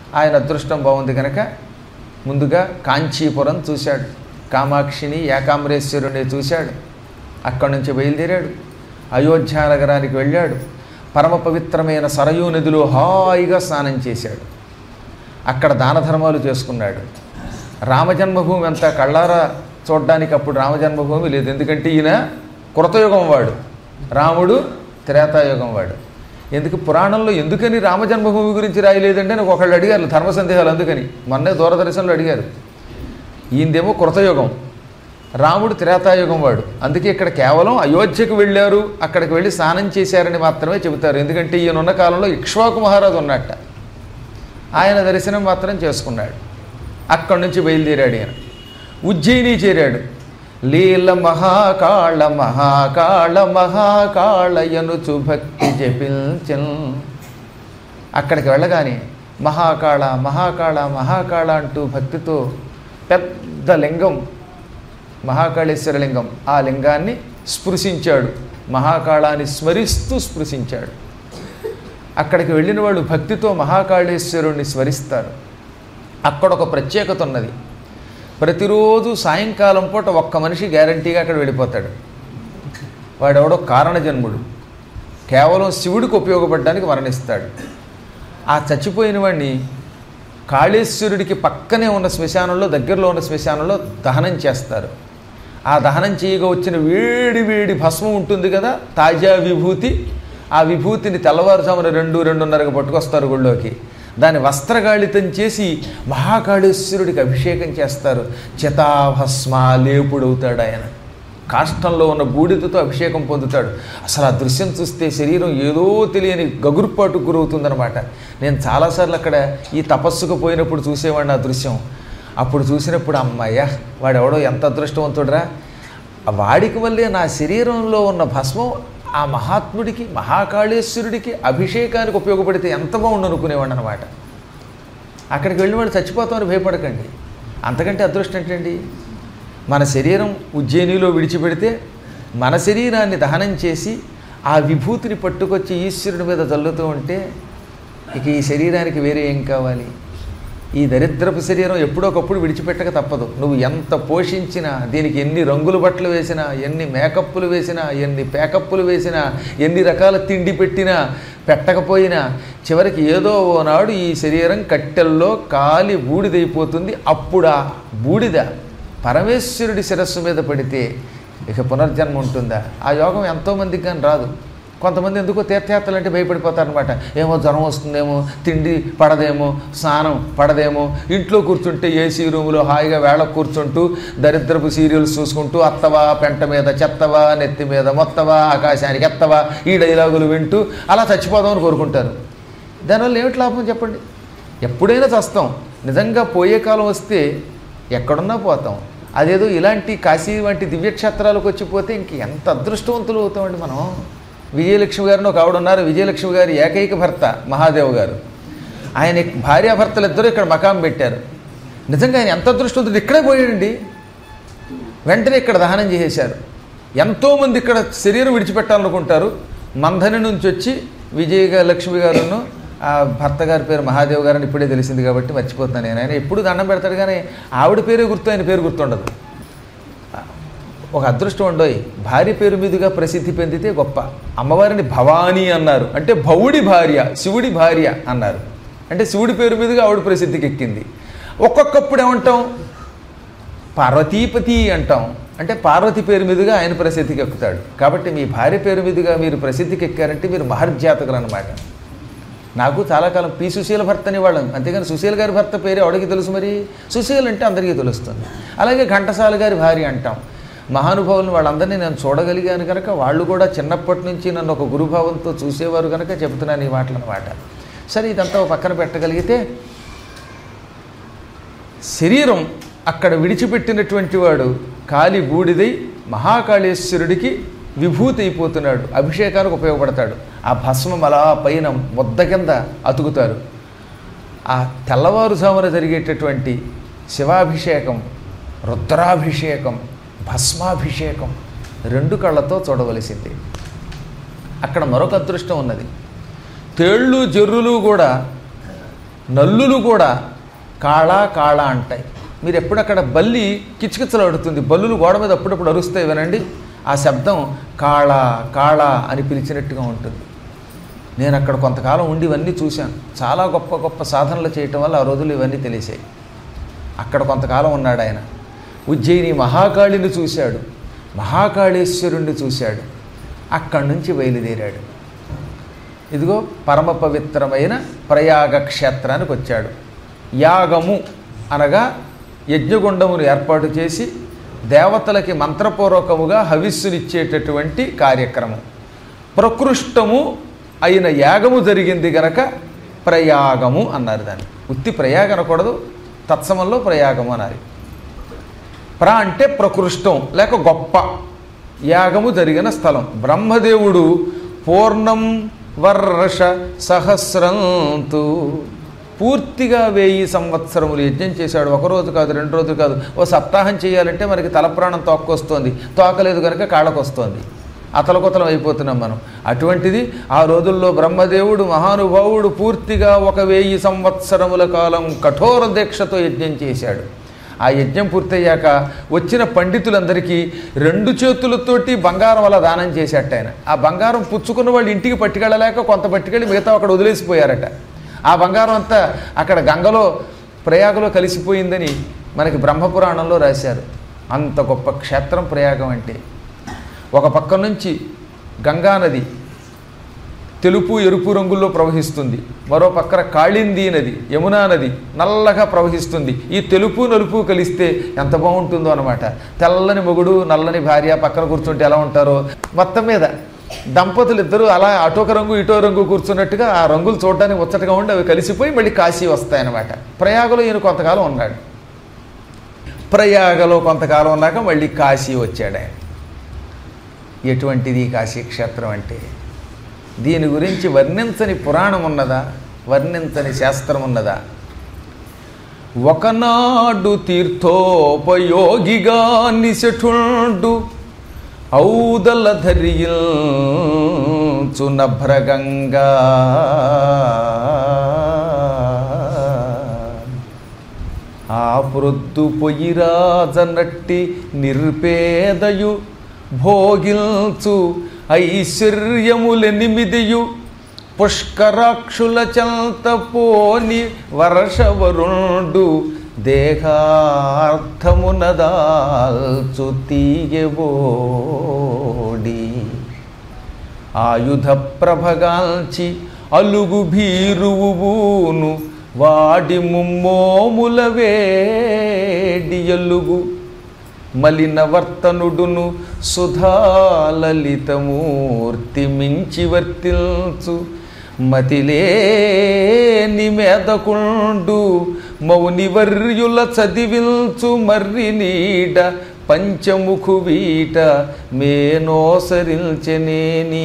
ఆయన అదృష్టం బాగుంది కనుక ముందుగా కాంచీపురం చూశాడు కామాక్షిని ఏకాంబరేశ్వరుని చూశాడు అక్కడి నుంచి బయలుదేరాడు అయోధ్య నగరానికి వెళ్ళాడు పరమ పవిత్రమైన సరయూ నదిలో హాయిగా స్నానం చేశాడు అక్కడ దాన ధర్మాలు చేసుకున్నాడు రామజన్మభూమి అంతా కళ్ళారా చూడడానికి అప్పుడు రామజన్మభూమి లేదు ఎందుకంటే ఈయన కృతయుగం వాడు రాముడు త్రేతాయుగం వాడు ఎందుకు పురాణంలో ఎందుకని రామజన్మభూమి గురించి రాయలేదంటే నాకు ఒకళ్ళు అడిగారు ధర్మ సందేహాలు అందుకని మొన్నే దూరదర్శన్లో అడిగారు ఈయనదేమో కృతయుగం రాముడు త్రేతాయుగం వాడు అందుకే ఇక్కడ కేవలం అయోధ్యకు వెళ్ళారు అక్కడికి వెళ్ళి స్నానం చేశారని మాత్రమే చెబుతారు ఎందుకంటే ఈయన ఉన్న కాలంలో ఇక్ష్వాకు మహారాజు ఉన్నట్ట ఆయన దర్శనం మాత్రం చేసుకున్నాడు అక్కడి నుంచి బయలుదేరాడు ఈయన ఉజ్జయిని చేరాడు లీల మహాకాళ మహాకాళ మహాకాళయనుచు భక్తి జపించన్ అక్కడికి వెళ్ళగానే మహాకాళ మహాకాళ మహాకాళ అంటూ భక్తితో పెద్ద లింగం మహాకాళేశ్వర లింగం ఆ లింగాన్ని స్పృశించాడు మహాకాళాన్ని స్మరిస్తూ స్పృశించాడు అక్కడికి వెళ్ళిన వాళ్ళు భక్తితో మహాకాళేశ్వరుణ్ణి స్మరిస్తారు అక్కడ ఒక ప్రత్యేకత ఉన్నది ప్రతిరోజు సాయంకాలం పూట ఒక్క మనిషి గ్యారంటీగా అక్కడ వెళ్ళిపోతాడు వాడెవడో కారణజన్ముడు కేవలం శివుడికి ఉపయోగపడడానికి మరణిస్తాడు ఆ చచ్చిపోయిన వాడిని కాళేశ్వరుడికి పక్కనే ఉన్న శ్మశానంలో దగ్గరలో ఉన్న శ్మశానంలో దహనం చేస్తారు ఆ దహనం చేయగా వచ్చిన వేడి వేడి భస్మం ఉంటుంది కదా తాజా విభూతి ఆ విభూతిని తెల్లవారుజామున రెండు రెండున్నరకు పట్టుకొస్తారు గుళ్ళోకి దాన్ని వస్త్రగాళితం చేసి మహాకాళేశ్వరుడికి అభిషేకం చేస్తారు చితాభస్మ లేపుడవుతాడు ఆయన కాష్టంలో ఉన్న బూడిదతో అభిషేకం పొందుతాడు అసలు ఆ దృశ్యం చూస్తే శరీరం ఏదో తెలియని గగుర్పాటుకు గురవుతుందనమాట నేను చాలాసార్లు అక్కడ ఈ తపస్సుకు పోయినప్పుడు చూసేవాడిని ఆ దృశ్యం అప్పుడు చూసినప్పుడు అమ్మయ్య వాడెవడో ఎంత అదృష్టవంతుడురా వాడికి వల్లే నా శరీరంలో ఉన్న భస్మం ఆ మహాత్ముడికి మహాకాళేశ్వరుడికి అభిషేకానికి ఉపయోగపడితే ఎంత బాగుండు అనుకునేవాడు అనమాట అక్కడికి వెళ్ళిన వాడు చచ్చిపోతామని భయపడకండి అంతకంటే అదృష్టం ఏంటండి మన శరీరం ఉజ్జయినిలో విడిచిపెడితే మన శరీరాన్ని దహనం చేసి ఆ విభూతిని పట్టుకొచ్చి ఈశ్వరుడి మీద చల్లుతూ ఉంటే ఇక ఈ శరీరానికి వేరే ఏం కావాలి ఈ దరిద్రపు శరీరం ఎప్పుడొకప్పుడు విడిచిపెట్టక తప్పదు నువ్వు ఎంత పోషించినా దీనికి ఎన్ని రంగుల బట్టలు వేసినా ఎన్ని మేకప్పులు వేసినా ఎన్ని పేకప్పులు వేసినా ఎన్ని రకాల తిండి పెట్టినా పెట్టకపోయినా చివరికి ఏదో ఓనాడు ఈ శరీరం కట్టెల్లో కాలి బూడిదైపోతుంది అప్పుడు ఆ బూడిద పరమేశ్వరుడి శిరస్సు మీద పడితే ఇక పునర్జన్మ ఉంటుందా ఆ యోగం ఎంతోమందికి కానీ రాదు కొంతమంది ఎందుకో తీర్థయాత్రలు అంటే భయపడిపోతారనమాట ఏమో జ్వరం వస్తుందేమో తిండి పడదేమో స్నానం పడదేమో ఇంట్లో కూర్చుంటే ఏసీ రూములో హాయిగా వేళ కూర్చుంటూ దరిద్రపు సీరియల్స్ చూసుకుంటూ అత్తవా పెంట మీద చెత్తవా నెత్తి మీద మొత్తవా ఆకాశానికి ఎత్తవా ఈ డైలాగులు వింటూ అలా చచ్చిపోదామని కోరుకుంటారు దానివల్ల ఏమిటి లాభం చెప్పండి ఎప్పుడైనా చస్తాం నిజంగా పోయే కాలం వస్తే ఎక్కడున్నా పోతాం అదేదో ఇలాంటి కాశీ వంటి దివ్యక్షేత్రాలకు వచ్చిపోతే ఇంక ఎంత అదృష్టవంతులు అవుతామండి మనం విజయలక్ష్మి గారిని ఒక ఆవిడ ఉన్నారు విజయలక్ష్మి గారి ఏకైక భర్త మహాదేవ్ గారు ఆయన భార్యాభర్తలు ఇద్దరు ఇక్కడ మకాం పెట్టారు నిజంగా ఆయన ఎంత అదృష్టవంతుడు ఇక్కడే పోయాడండి వెంటనే ఇక్కడ దహనం చేసేశారు ఎంతోమంది ఇక్కడ శరీరం విడిచిపెట్టాలనుకుంటారు మంధని నుంచి వచ్చి విజయ లక్ష్మి గారును ఆ భర్త గారి పేరు మహాదేవ్ గారని ఇప్పుడే తెలిసింది కాబట్టి మర్చిపోతున్నాను నేను ఆయన ఎప్పుడు దండం పెడతాడు కానీ ఆవిడ పేరే గుర్తు ఆయన పేరు గుర్తుండదు ఒక అదృష్టం ఉండోయ్ భార్య పేరు మీదుగా ప్రసిద్ధి పొందితే గొప్ప అమ్మవారిని భవానీ అన్నారు అంటే భవుడి భార్య శివుడి భార్య అన్నారు అంటే శివుడి పేరు మీదుగా ఆవిడ ప్రసిద్ధికి ఎక్కింది ఒక్కొక్కప్పుడు ఏమంటాం పార్వతీపతి అంటాం అంటే పార్వతి పేరు మీదుగా ఆయన ప్రసిద్ధికి ఎక్కుతాడు కాబట్టి మీ భార్య పేరు మీదుగా మీరు ప్రసిద్ధికి ఎక్కారంటే మీరు మహర్జాతకులు అనమాట నాకు చాలా కాలం పి సుశీల భర్త అనేవాళ్ళం అంతేగాని సుశీల గారి భర్త పేరు ఎవడికి తెలుసు మరి సుశీల్ అంటే అందరికీ తెలుస్తుంది అలాగే ఘంటసాల గారి భార్య అంటాం మహానుభావులను వాళ్ళందరినీ నేను చూడగలిగాను కనుక వాళ్ళు కూడా చిన్నప్పటి నుంచి నన్ను ఒక గురుభావంతో చూసేవారు కనుక చెబుతున్నాను ఈ మాటలు అనమాట సరే ఇదంతా ఒక పక్కన పెట్టగలిగితే శరీరం అక్కడ విడిచిపెట్టినటువంటి వాడు కాలి బూడిదై మహాకాళేశ్వరుడికి విభూతి అయిపోతున్నాడు అభిషేకానికి ఉపయోగపడతాడు ఆ భస్మం అలా పైన ముద్ద కింద అతుకుతారు ఆ తెల్లవారుజామున జరిగేటటువంటి శివాభిషేకం రుద్రాభిషేకం భస్మాభిషేకం రెండు కళ్ళతో చూడవలసింది అక్కడ మరొక అదృష్టం ఉన్నది తేళ్ళు జర్రులు కూడా నల్లులు కూడా కాళా కాళా అంటాయి మీరు ఎప్పుడు అక్కడ బల్లి కిచకిచలాడుతుంది బల్లులు గోడ మీద అప్పుడప్పుడు అరుస్తాయి వినండి ఆ శబ్దం కాళ కాళ అని పిలిచినట్టుగా ఉంటుంది నేను అక్కడ కొంతకాలం ఉండి ఇవన్నీ చూశాను చాలా గొప్ప గొప్ప సాధనలు చేయటం వల్ల ఆ రోజులు ఇవన్నీ తెలిసాయి అక్కడ కొంతకాలం ఉన్నాడు ఆయన ఉజ్జయిని మహాకాళిని చూశాడు మహాకాళేశ్వరుణ్ణి చూశాడు అక్కడి నుంచి బయలుదేరాడు ఇదిగో పరమ పవిత్రమైన ప్రయాగ క్షేత్రానికి వచ్చాడు యాగము అనగా యజ్ఞగుండమును ఏర్పాటు చేసి దేవతలకి మంత్రపూర్వకముగా హవిస్సునిచ్చేటటువంటి కార్యక్రమం ప్రకృష్టము అయిన యాగము జరిగింది గనక ప్రయాగము అన్నారు దాన్ని ఉత్తి ప్రయాగ అనకూడదు తత్సమంలో ప్రయాగము అనాలి ప్ర అంటే ప్రకృష్టం లేక గొప్ప యాగము జరిగిన స్థలం బ్రహ్మదేవుడు పూర్ణం వర్ష సహస్రంతు పూర్తిగా వెయ్యి సంవత్సరములు యజ్ఞం చేశాడు ఒక రోజు కాదు రెండు రోజులు కాదు ఓ సప్తాహం చేయాలంటే మనకి తలప్రాణం తోక్కొస్తోంది తోకలేదు కనుక కాళ్ళకొస్తోంది అతలకొతలం అయిపోతున్నాం మనం అటువంటిది ఆ రోజుల్లో బ్రహ్మదేవుడు మహానుభావుడు పూర్తిగా ఒక వెయ్యి సంవత్సరముల కాలం కఠోర దీక్షతో యజ్ఞం చేశాడు ఆ యజ్ఞం పూర్తయ్యాక వచ్చిన పండితులందరికీ రెండు చేతులతోటి బంగారం అలా దానం చేసేట ఆయన ఆ బంగారం పుచ్చుకున్న వాళ్ళు ఇంటికి పట్టుకెళ్ళలేక కొంత పట్టుకెళ్ళి మిగతా అక్కడ వదిలేసిపోయారట ఆ బంగారం అంతా అక్కడ గంగలో ప్రయాగలో కలిసిపోయిందని మనకి బ్రహ్మపురాణంలో రాశారు అంత గొప్ప క్షేత్రం ప్రయాగం అంటే ఒక పక్క నుంచి గంగానది తెలుపు ఎరుపు రంగుల్లో ప్రవహిస్తుంది మరో పక్కన కాళిందీ నది యమునా నది నల్లగా ప్రవహిస్తుంది ఈ తెలుపు నలుపు కలిస్తే ఎంత బాగుంటుందో అనమాట తెల్లని మొగుడు నల్లని భార్య పక్కన కూర్చుంటే ఎలా ఉంటారో మొత్తం మీద దంపతులు ఇద్దరు అలా అటోక రంగు ఇటో రంగు కూర్చున్నట్టుగా ఆ రంగులు చూడడానికి ముచ్చటగా ఉండి అవి కలిసిపోయి మళ్ళీ కాశీ వస్తాయన్నమాట ప్రయాగలో ఈయన కొంతకాలం ఉన్నాడు ప్రయాగలో కొంతకాలం ఉన్నాక మళ్ళీ కాశీ వచ్చాడు ఆయన ఎటువంటిది ఈ కాశీ క్షేత్రం అంటే దీని గురించి వర్ణించని పురాణం ఉన్నదా వర్ణించని శాస్త్రం ఉన్నదా ఒకనాడు తీర్థోపయోగిగా నిశఠుండు ఔదల ధరియుచు నభ్రగంగా ఆ ప్రొద్దు పొయ్యిరాజనట్టి నిర్పేదయు భోగిల్చు ఐశ్వర్యములెనిమిదియు పుష్కరాక్షుల చెంత పోని వర్షవరుండు దేహార్థమునదాల్చు తీయబోడి ఆయుధ ప్రభగాల్చి అలుగు భీరువును వాడి ముమ్మోముల వేడి ఎలుగు మలిన వర్తనుడును సుధాలలితమూర్తి మించి వర్తిల్చు మతిలేని మేదకుండు మౌనివర్యుల చదివిల్చు మర్రి నీడ పంచముఖు వీట మేనోసరిల్చనేని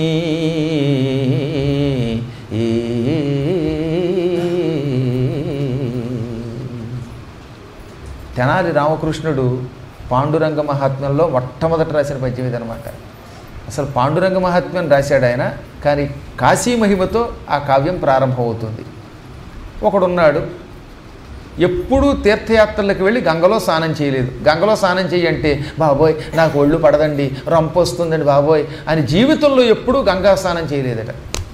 తెనాలి రామకృష్ణుడు పాండురంగ మహాత్మ్యంలో మొట్టమొదట రాసిన పద్యం ఇదనమాట అసలు పాండురంగ మహాత్మ్యం రాశాడు ఆయన కానీ కాశీ మహిమతో ఆ కావ్యం ప్రారంభమవుతుంది ఒకడున్నాడు ఎప్పుడూ తీర్థయాత్రలకు వెళ్ళి గంగలో స్నానం చేయలేదు గంగలో స్నానం చేయంటే బాబోయ్ నాకు ఒళ్ళు పడదండి రంపు వస్తుందండి బాబోయ్ అని జీవితంలో ఎప్పుడూ గంగా స్నానం చేయలేదట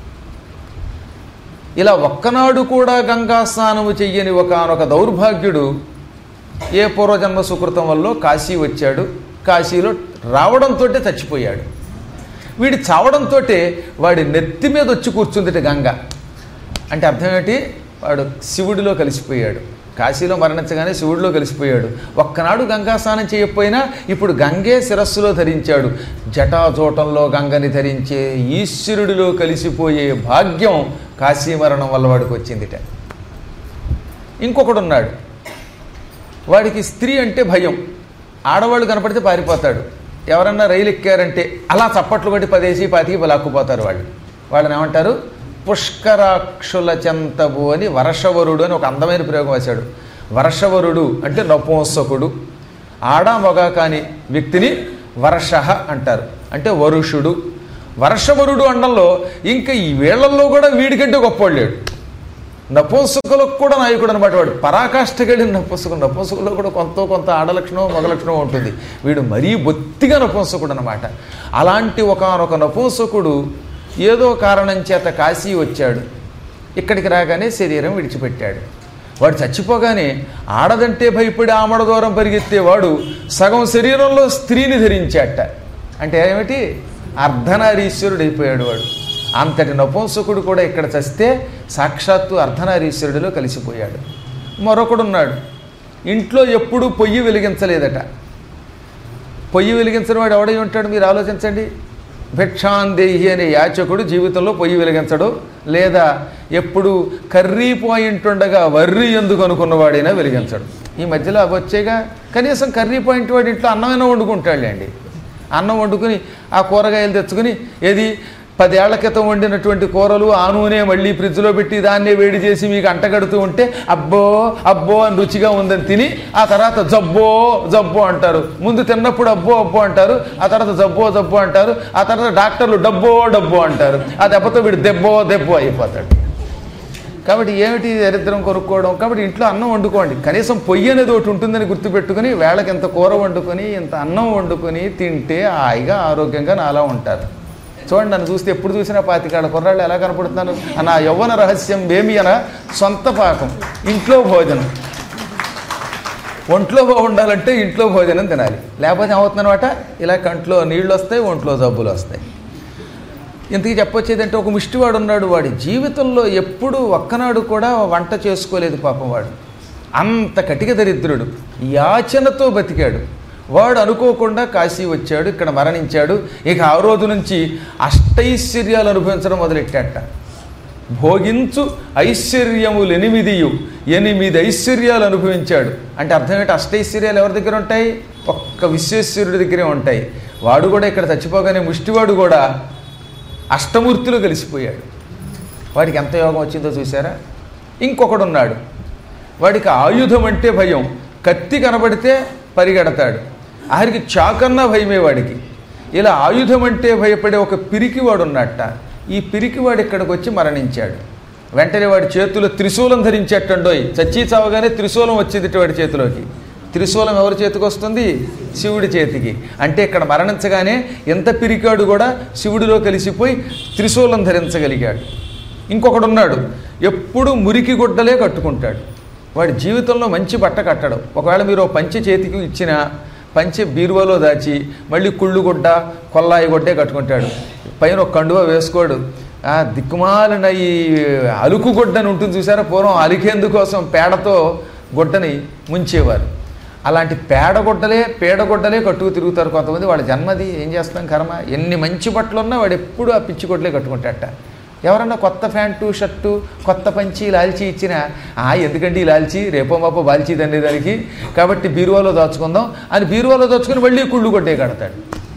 ఇలా ఒక్కనాడు కూడా గంగా స్నానము చెయ్యని ఒకనొక దౌర్భాగ్యుడు ఏ పూర్వజన్మ సుకృతం వల్ల కాశీ వచ్చాడు కాశీలో రావడంతో చచ్చిపోయాడు వీడి చావడంతో వాడి నెత్తి మీద వచ్చి కూర్చుందిట గంగ అంటే అర్థం ఏంటి వాడు శివుడిలో కలిసిపోయాడు కాశీలో మరణించగానే శివుడిలో కలిసిపోయాడు ఒక్కనాడు గంగా స్నానం చేయకపోయినా ఇప్పుడు గంగే శిరస్సులో ధరించాడు జటాజోటంలో గంగని ధరించే ఈశ్వరుడిలో కలిసిపోయే భాగ్యం కాశీ మరణం వల్ల వాడికి వచ్చిందిట ఇంకొకడు ఉన్నాడు వాడికి స్త్రీ అంటే భయం ఆడవాళ్ళు కనపడితే పారిపోతాడు ఎవరన్నా రైలు ఎక్కారంటే అలా చప్పట్లు కొట్టి పదేసి పాతికి లాక్కుపోతారు వాళ్ళు వాళ్ళని ఏమంటారు పుష్కరాక్షుల చెంతబు అని వర్షవరుడు అని ఒక అందమైన ప్రయోగం వేశాడు వర్షవరుడు అంటే నపుంసకుడు ఆడ మగ కాని వ్యక్తిని వర్ష అంటారు అంటే వరుషుడు వర్షవరుడు అండంలో ఇంకా ఈ వీళ్ళల్లో కూడా వీడికంటే గొప్పవాడు లేడు నపుంసకులకు కూడా నాయకుడు అనమాట వాడు పరాకాష్ఠకెళ్ళిన నపుంసకుడు నపుంసకుల్లో కూడా కొంత కొంత ఆడలక్షణం మగలక్షణం ఉంటుంది వీడు మరీ బొత్తిగా నపుంసకుడు అనమాట అలాంటి ఒకనొక నపుంసకుడు ఏదో కారణం చేత కాశీ వచ్చాడు ఇక్కడికి రాగానే శరీరం విడిచిపెట్టాడు వాడు చచ్చిపోగానే ఆడదంటే భయపడి ఆమడ దూరం పరిగెత్తేవాడు సగం శరీరంలో స్త్రీని ధరించాట అంటే ఏమిటి అర్ధనారీశ్వరుడు అయిపోయాడు వాడు అంతటి నపుంసకుడు కూడా ఇక్కడ చస్తే సాక్షాత్తు అర్ధనారీశ్వరుడిలో కలిసిపోయాడు మరొకడున్నాడు ఇంట్లో ఎప్పుడూ పొయ్యి వెలిగించలేదట పొయ్యి వెలిగించిన వాడు ఎవడై ఉంటాడు మీరు ఆలోచించండి భిక్షాందేహి అనే యాచకుడు జీవితంలో పొయ్యి వెలిగించడు లేదా ఎప్పుడు కర్రీ పాయింట్ ఉండగా వర్రి ఎందుకు అనుకున్నవాడైనా వెలిగించడు ఈ మధ్యలో అవి వచ్చేగా కనీసం కర్రీ పాయింట్ వాడి ఇంట్లో అన్నమైనా వండుకుంటాడులేండి అన్నం వండుకుని ఆ కూరగాయలు తెచ్చుకుని ఏది పదేళ్ల క్రితం వండినటువంటి కూరలు ఆ నూనె మళ్ళీ ఫ్రిడ్జ్లో పెట్టి దాన్నే వేడి చేసి మీకు అంటగడుతూ ఉంటే అబ్బో అబ్బో అని రుచిగా ఉందని తిని ఆ తర్వాత జబ్బో జబ్బో అంటారు ముందు తిన్నప్పుడు అబ్బో అబ్బో అంటారు ఆ తర్వాత జబ్బో జబ్బో అంటారు ఆ తర్వాత డాక్టర్లు డబ్బో డబ్బో అంటారు ఆ దెబ్బతో వీడు దెబ్బో దెబ్బో అయిపోతాడు కాబట్టి ఏమిటి దరిద్రం కొనుక్కోవడం కాబట్టి ఇంట్లో అన్నం వండుకోండి కనీసం పొయ్యి అనేది ఒకటి ఉంటుందని గుర్తుపెట్టుకుని వేళకి ఇంత కూర వండుకొని ఇంత అన్నం వండుకొని తింటే హాయిగా ఆరోగ్యంగా నాలా ఉంటారు చూడండి నన్ను చూస్తే ఎప్పుడు చూసినా పాతికాళ్ళ కుర్రాళ్ళు ఎలా కనపడుతున్నాను నా యవ్వన రహస్యం ఏమి అన సొంత పాకం ఇంట్లో భోజనం ఒంట్లో బాగుండాలంటే ఇంట్లో భోజనం తినాలి లేకపోతే ఏమవుతుందన్నమాట ఇలా కంట్లో నీళ్ళు వస్తాయి ఒంట్లో జబ్బులు వస్తాయి ఇంతకీ చెప్పొచ్చేదంటే ఒక ముష్టివాడు ఉన్నాడు వాడి జీవితంలో ఎప్పుడూ ఒక్కనాడు కూడా వంట చేసుకోలేదు పాపం వాడు అంత కటిక దరిద్రుడు యాచనతో బతికాడు వాడు అనుకోకుండా కాశీ వచ్చాడు ఇక్కడ మరణించాడు ఇక ఆ రోజు నుంచి అష్టైశ్వర్యాలు అనుభవించడం మొదలెట్టాట భోగించు ఐశ్వర్యములు ఎనిమిదియు ఎనిమిది ఐశ్వర్యాలు అనుభవించాడు అంటే అర్థం ఏంటి అష్టైశ్వర్యాలు ఎవరి దగ్గర ఉంటాయి ఒక్క విశ్వేశ్వరుడి దగ్గరే ఉంటాయి వాడు కూడా ఇక్కడ చచ్చిపోగానే ముష్టివాడు కూడా అష్టమూర్తిలో కలిసిపోయాడు వాడికి ఎంత యోగం వచ్చిందో చూసారా ఇంకొకడు ఉన్నాడు వాడికి ఆయుధం అంటే భయం కత్తి కనబడితే పరిగెడతాడు ఆఖరికి చాకన్నా భయమే వాడికి ఇలా ఆయుధం అంటే భయపడే ఒక పిరికివాడు ఉన్నట్ట ఈ పిరికివాడు ఇక్కడికి వచ్చి మరణించాడు వెంటనే వాడి చేతిలో త్రిశూలం ధరించేటండోయ్ చచ్చి చావగానే త్రిశూలం వచ్చింది వాడి చేతిలోకి త్రిశూలం ఎవరి చేతికి వస్తుంది శివుడి చేతికి అంటే ఇక్కడ మరణించగానే ఎంత పిరికాడు కూడా శివుడిలో కలిసిపోయి త్రిశూలం ధరించగలిగాడు ఇంకొకడు ఉన్నాడు ఎప్పుడు మురికి గుడ్డలే కట్టుకుంటాడు వాడి జీవితంలో మంచి బట్ట కట్టడం ఒకవేళ మీరు ఓ పంచె చేతికి ఇచ్చిన పంచె బీరువాలో దాచి మళ్ళీ కుళ్ళు గుడ్డ కొల్లాయి గుడ్డే కట్టుకుంటాడు పైన ఒక కండువ వేసుకోడు ఆ దిక్కుమాలిన ఈ అలుకు గుడ్డని ఉంటుంది చూసారా పూర్వం అలికేందుకోసం పేడతో గుడ్డని ముంచేవారు అలాంటి పేడగొడ్డలే పేడగొడ్డలే కట్టుకు తిరుగుతారు కొంతమంది వాళ్ళ జన్మది ఏం చేస్తాం కర్మ ఎన్ని మంచి బట్టలు ఉన్నా వాడు ఎప్పుడు ఆ పిచ్చి గొడ్డలే కట్టుకుంటాడట ఎవరన్నా కొత్త ప్యాంటు షర్టు కొత్త పంచి లాల్చీ ఇచ్చినా ఆ ఎందుకంటే ఈ లాల్చీ రేపో మాపో బాల్చీ తండ్రి దానికి కాబట్టి బీరువాలో దాచుకుందాం అని బీరువాలో దాచుకుని మళ్ళీ కుళ్ళు కొట్టే కడతాడు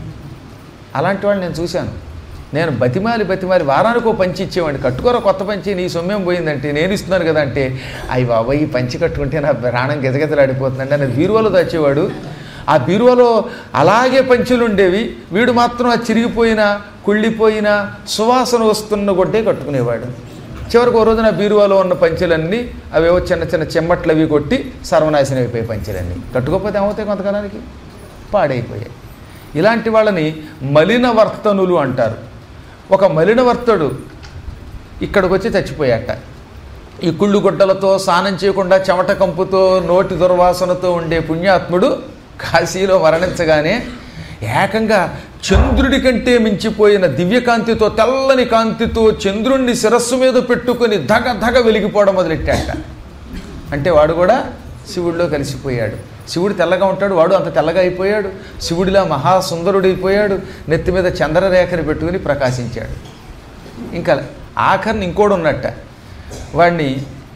అలాంటి వాళ్ళు నేను చూశాను నేను బతిమాలి బతిమాలి వారానికి ఒక పంచి ఇచ్చేవాడిని కట్టుకోరా కొత్త పంచి నీ సొమ్మేం పోయిందంటే నేను ఇస్తున్నాను కదా అంటే అయ్యి బాబాయ్ ఈ పంచి కట్టుకుంటే నా ప్రాణం గెజగెజలాడిపోతుందండి అని బీరువాలో దాచేవాడు ఆ బీరువాలో అలాగే పంచులు ఉండేవి వీడు మాత్రం ఆ చిరిగిపోయిన కుళ్ళిపోయిన సువాసన వస్తున్న కొట్టే కట్టుకునేవాడు చివరికి ఓ రోజున బీరువాలో ఉన్న పంచెలన్నీ అవేవో చిన్న చిన్న చెమ్మట్లు అవి కొట్టి సర్వనాశనం అయిపోయాయి పంచెలన్నీ కట్టుకోకపోతే ఏమవుతాయి కొంతకాలానికి పాడైపోయాయి ఇలాంటి వాళ్ళని మలినవర్తనులు అంటారు ఒక మలినవర్తుడు ఇక్కడికి వచ్చి చచ్చిపోయాట ఈ కుళ్ళు గుడ్డలతో స్నానం చేయకుండా చెమట కంపుతో నోటి దుర్వాసనతో ఉండే పుణ్యాత్ముడు కాశీలో మరణించగానే ఏకంగా చంద్రుడి కంటే మించిపోయిన దివ్యకాంతితో తెల్లని కాంతితో చంద్రుణ్ణి శిరస్సు మీద పెట్టుకొని ధగ ధగ వెలిగిపోవడం మొదలెట్టాట అంటే వాడు కూడా శివుడిలో కలిసిపోయాడు శివుడు తెల్లగా ఉంటాడు వాడు అంత తెల్లగా అయిపోయాడు శివుడిలా మహాసుందరుడైపోయాడు నెత్తి మీద చంద్రరేఖని పెట్టుకుని ప్రకాశించాడు ఇంకా ఆఖరిని ఇంకోడు ఉన్నట్ట వాడిని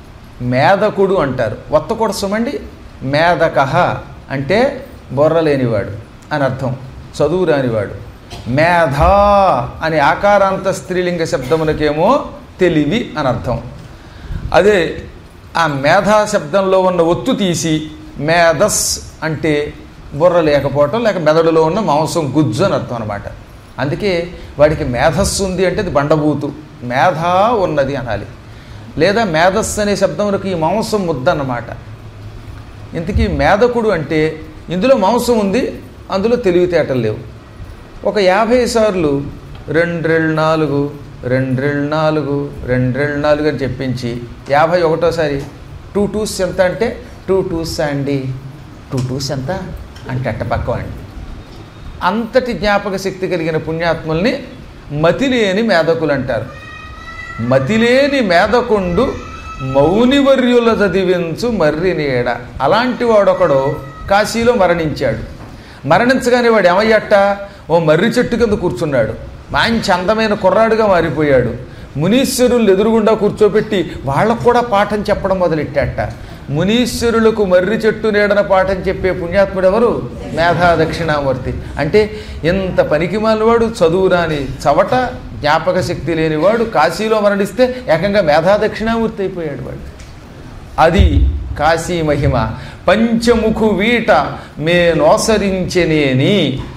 మేధకుడు అంటారు ఒత్తకూడ సుమండి మేధకహ అంటే బొర్ర లేనివాడు అని అర్థం చదువు రానివాడు మేధా అనే ఆకారాంత స్త్రీలింగ శబ్దమునకేమో తెలివి అని అర్థం అదే ఆ మేధా శబ్దంలో ఉన్న ఒత్తు తీసి మేధస్ అంటే బుర్ర లేకపోవటం లేక మెదడులో ఉన్న మాంసం గుజ్జు అని అర్థం అనమాట అందుకే వాడికి మేధస్సు ఉంది అంటే అది బండబూతు మేధ ఉన్నది అనాలి లేదా మేధస్సు అనే శబ్దములకు ఈ మాంసం ముద్ద అన్నమాట ఇంతకీ మేధకుడు అంటే ఇందులో మాంసం ఉంది అందులో తెలివితేటలు లేవు ఒక యాభై సార్లు రెండ్రెళ్ళు నాలుగు రెండ్రెళ్ళు నాలుగు రెండ్రెళ్ళు నాలుగు అని చెప్పించి యాభై ఒకటోసారి టూ టూస్ ఎంత అంటే టూ టూస్ అండి టూ టూస్ ఎంత అంటే అట్ట పక్కవండి అంతటి జ్ఞాపక శక్తి కలిగిన పుణ్యాత్ముల్ని మతిలేని మేధకులు అంటారు మతిలేని మేధకుండు మౌనివర్యుల చదివించు మర్రి నీడ అలాంటి వాడొకడు కాశీలో మరణించాడు మరణించగానే వాడు ఏమయ్యట ఓ మర్రి చెట్టు కింద కూర్చున్నాడు మంచి అందమైన కుర్రాడుగా మారిపోయాడు మునీశ్వరులు ఎదురుగుండా కూర్చోబెట్టి వాళ్ళకు కూడా పాఠం చెప్పడం మొదలెట్టాట మునీశ్వరులకు మర్రి చెట్టు నీడన పాఠం చెప్పే పుణ్యాత్ముడు ఎవరు మేధా దక్షిణామూర్తి అంటే ఇంత పనికి మాలినవాడు చదువు రాని చవట జ్ఞాపక శక్తి లేనివాడు కాశీలో మరణిస్తే ఏకంగా మేధా దక్షిణామూర్తి అయిపోయాడు వాడు అది కాశీ మహిమ పంచముఖు వీట మే నోసరించెనేని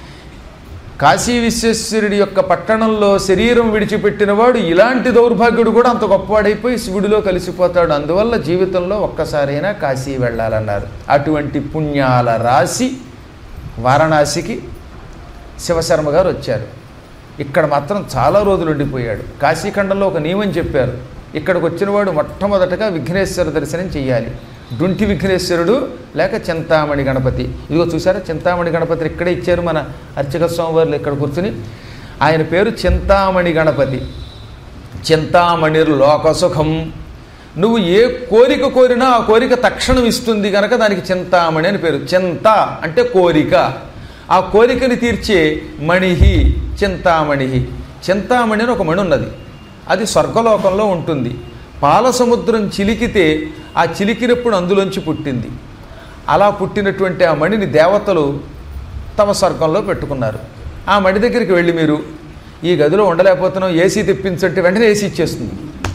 కాశీ విశ్వేశ్వరుడి యొక్క పట్టణంలో శరీరం విడిచిపెట్టినవాడు ఇలాంటి దౌర్భాగ్యుడు కూడా అంత గొప్పవాడైపోయి శివుడిలో కలిసిపోతాడు అందువల్ల జీవితంలో ఒక్కసారైనా కాశీ వెళ్ళాలన్నారు అటువంటి పుణ్యాల రాశి వారణాసికి శివశర్మ గారు వచ్చారు ఇక్కడ మాత్రం చాలా రోజులు ఉండిపోయాడు కాశీఖండంలో ఒక నియమం చెప్పారు ఇక్కడికి వచ్చినవాడు మొట్టమొదటగా విఘ్నేశ్వర దర్శనం చెయ్యాలి డుంటి విఘ్నేశ్వరుడు లేక చింతామణి గణపతి ఇదిగో చూసారా చింతామణి గణపతి ఇక్కడే ఇచ్చారు మన అర్చక స్వామివార్లు ఇక్కడ కూర్చుని ఆయన పేరు చింతామణి గణపతి చింతామణి లోకసుఖం నువ్వు ఏ కోరిక కోరినా ఆ కోరిక తక్షణం ఇస్తుంది గనక దానికి చింతామణి అని పేరు చింత అంటే కోరిక ఆ కోరికని తీర్చే మణిహి చింతామణిహి చింతామణి అని ఒక మణి ఉన్నది అది స్వర్గలోకంలో ఉంటుంది పాల సముద్రం చిలికితే ఆ చిలికినప్పుడు అందులోంచి పుట్టింది అలా పుట్టినటువంటి ఆ మణిని దేవతలు తమ స్వర్గంలో పెట్టుకున్నారు ఆ మణి దగ్గరికి వెళ్ళి మీరు ఈ గదిలో ఉండలేకపోతున్నాం ఏసీ తెప్పించంటే వెంటనే ఏసీ ఇచ్చేస్తుంది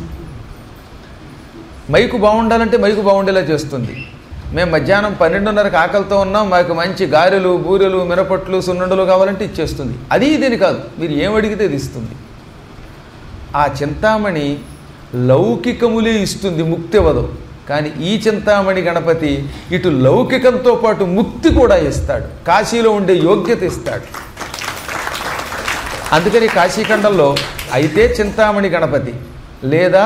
మైకు బాగుండాలంటే మైకు బాగుండేలా చేస్తుంది మేము మధ్యాహ్నం పన్నెండున్నరకు ఆకలితో ఉన్నాం మాకు మంచి గారెలు బూరెలు మినపట్లు సున్నుండలు కావాలంటే ఇచ్చేస్తుంది అది ఇదేని కాదు మీరు ఏం అడిగితే ఇది ఇస్తుంది ఆ చింతామణి లౌకికములే ఇస్తుంది ముక్తి ఇవ్వదు కానీ ఈ చింతామణి గణపతి ఇటు లౌకికంతో పాటు ముక్తి కూడా ఇస్తాడు కాశీలో ఉండే యోగ్యత ఇస్తాడు అందుకని కాశీఖండంలో అయితే చింతామణి గణపతి లేదా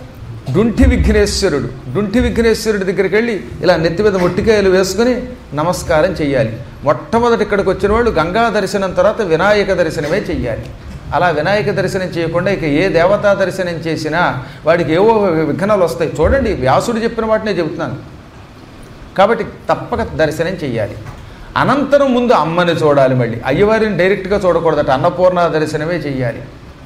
డుంఠి విఘ్నేశ్వరుడు డుంఠి విఘ్నేశ్వరుడి దగ్గరికి వెళ్ళి ఇలా నెత్తి మీద మొట్టికాయలు వేసుకుని నమస్కారం చెయ్యాలి మొట్టమొదటి ఇక్కడికి వచ్చిన వాళ్ళు గంగా దర్శనం తర్వాత వినాయక దర్శనమే చెయ్యాలి అలా వినాయక దర్శనం చేయకుండా ఇక ఏ దేవతా దర్శనం చేసినా వాడికి ఏవో విఘ్నాలు వస్తాయి చూడండి వ్యాసుడు చెప్పిన వాటినే చెబుతున్నాను కాబట్టి తప్పక దర్శనం చెయ్యాలి అనంతరం ముందు అమ్మని చూడాలి మళ్ళీ అయ్యవారిని డైరెక్ట్గా చూడకూడదట అన్నపూర్ణ దర్శనమే చెయ్యాలి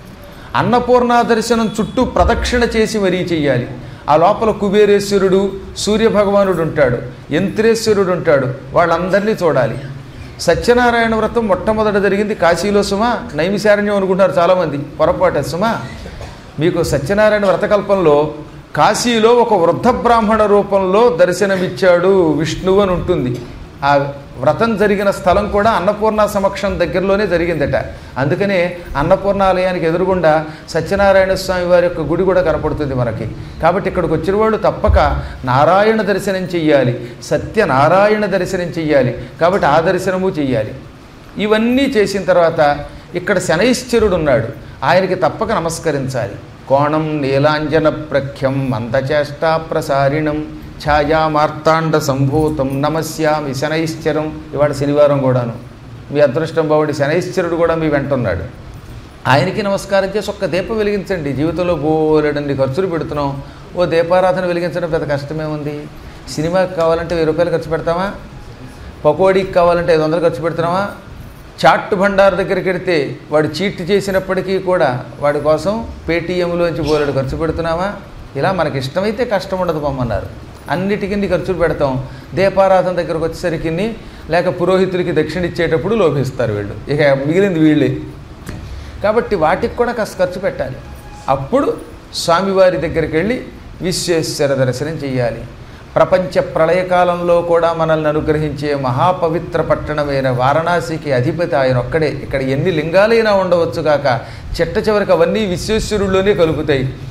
అన్నపూర్ణ దర్శనం చుట్టూ ప్రదక్షిణ చేసి మరీ చెయ్యాలి ఆ లోపల కుబేరేశ్వరుడు సూర్యభగవానుడు ఉంటాడు యంత్రేశ్వరుడు ఉంటాడు వాళ్ళందరినీ చూడాలి సత్యనారాయణ వ్రతం మొట్టమొదట జరిగింది కాశీలో సుమ నైమిశారణ్యం అనుకుంటారు చాలామంది పొరపాటు సుమ మీకు సత్యనారాయణ వ్రతకల్పంలో కాశీలో ఒక వృద్ధ బ్రాహ్మణ రూపంలో దర్శనమిచ్చాడు విష్ణువు అని ఉంటుంది ఆ వ్రతం జరిగిన స్థలం కూడా అన్నపూర్ణ సమక్షం దగ్గరలోనే జరిగిందట అందుకనే అన్నపూర్ణాలయానికి ఎదురుగుండా సత్యనారాయణ స్వామి వారి యొక్క గుడి కూడా కనపడుతుంది మనకి కాబట్టి ఇక్కడికి వచ్చిన వాళ్ళు తప్పక నారాయణ దర్శనం చెయ్యాలి సత్యనారాయణ దర్శనం చెయ్యాలి కాబట్టి ఆ దర్శనము చెయ్యాలి ఇవన్నీ చేసిన తర్వాత ఇక్కడ శనైశ్చరుడు ఉన్నాడు ఆయనకి తప్పక నమస్కరించాలి కోణం నీలాంజన ప్రఖ్యం మందచేష్టా ప్రసారిణం ఛాయామార్తాండ సంభూతం నమస్యామి శనైశ్చరం ఇవాళ శనివారం కూడాను మీ అదృష్టం బాగుండి శనైశ్చరుడు కూడా మీ వెంట ఉన్నాడు ఆయనకి నమస్కారం చేసి ఒక్క దీపం వెలిగించండి జీవితంలో బోలెడండి ఖర్చులు పెడుతున్నాం ఓ దీపారాధన వెలిగించడం పెద్ద కష్టమే ఉంది సినిమాకి కావాలంటే వెయ్యి రూపాయలు ఖర్చు పెడతామా పకోడీకి కావాలంటే ఐదు వందలు ఖర్చు పెడుతున్నామా చాట్ భండార్ దగ్గరికి వెడితే వాడు చీట్ చేసినప్పటికీ కూడా వాడి కోసం పేటీఎంలోంచి బోలెడు ఖర్చు పెడుతున్నామా ఇలా మనకి ఇష్టమైతే కష్టం ఉండదు పొమ్మన్నారు అన్నిటికీ ఖర్చులు పెడతాం దీపారాధన దగ్గరకు వచ్చేసరికి లేక పురోహితుడికి దక్షిణ ఇచ్చేటప్పుడు లోభిస్తారు వీళ్ళు ఇక మిగిలింది వీళ్ళే కాబట్టి వాటికి కూడా కాస్త ఖర్చు పెట్టాలి అప్పుడు స్వామివారి దగ్గరికి వెళ్ళి విశ్వేశ్వర దర్శనం చేయాలి ప్రపంచ ప్రళయకాలంలో కూడా మనల్ని అనుగ్రహించే మహాపవిత్ర పట్టణమైన వారణాసికి అధిపతి ఆయన ఒక్కడే ఇక్కడ ఎన్ని లింగాలైనా ఉండవచ్చు కాక చిట్ట చివరికి అవన్నీ విశ్వేశ్వరుల్లోనే కలుపుతాయి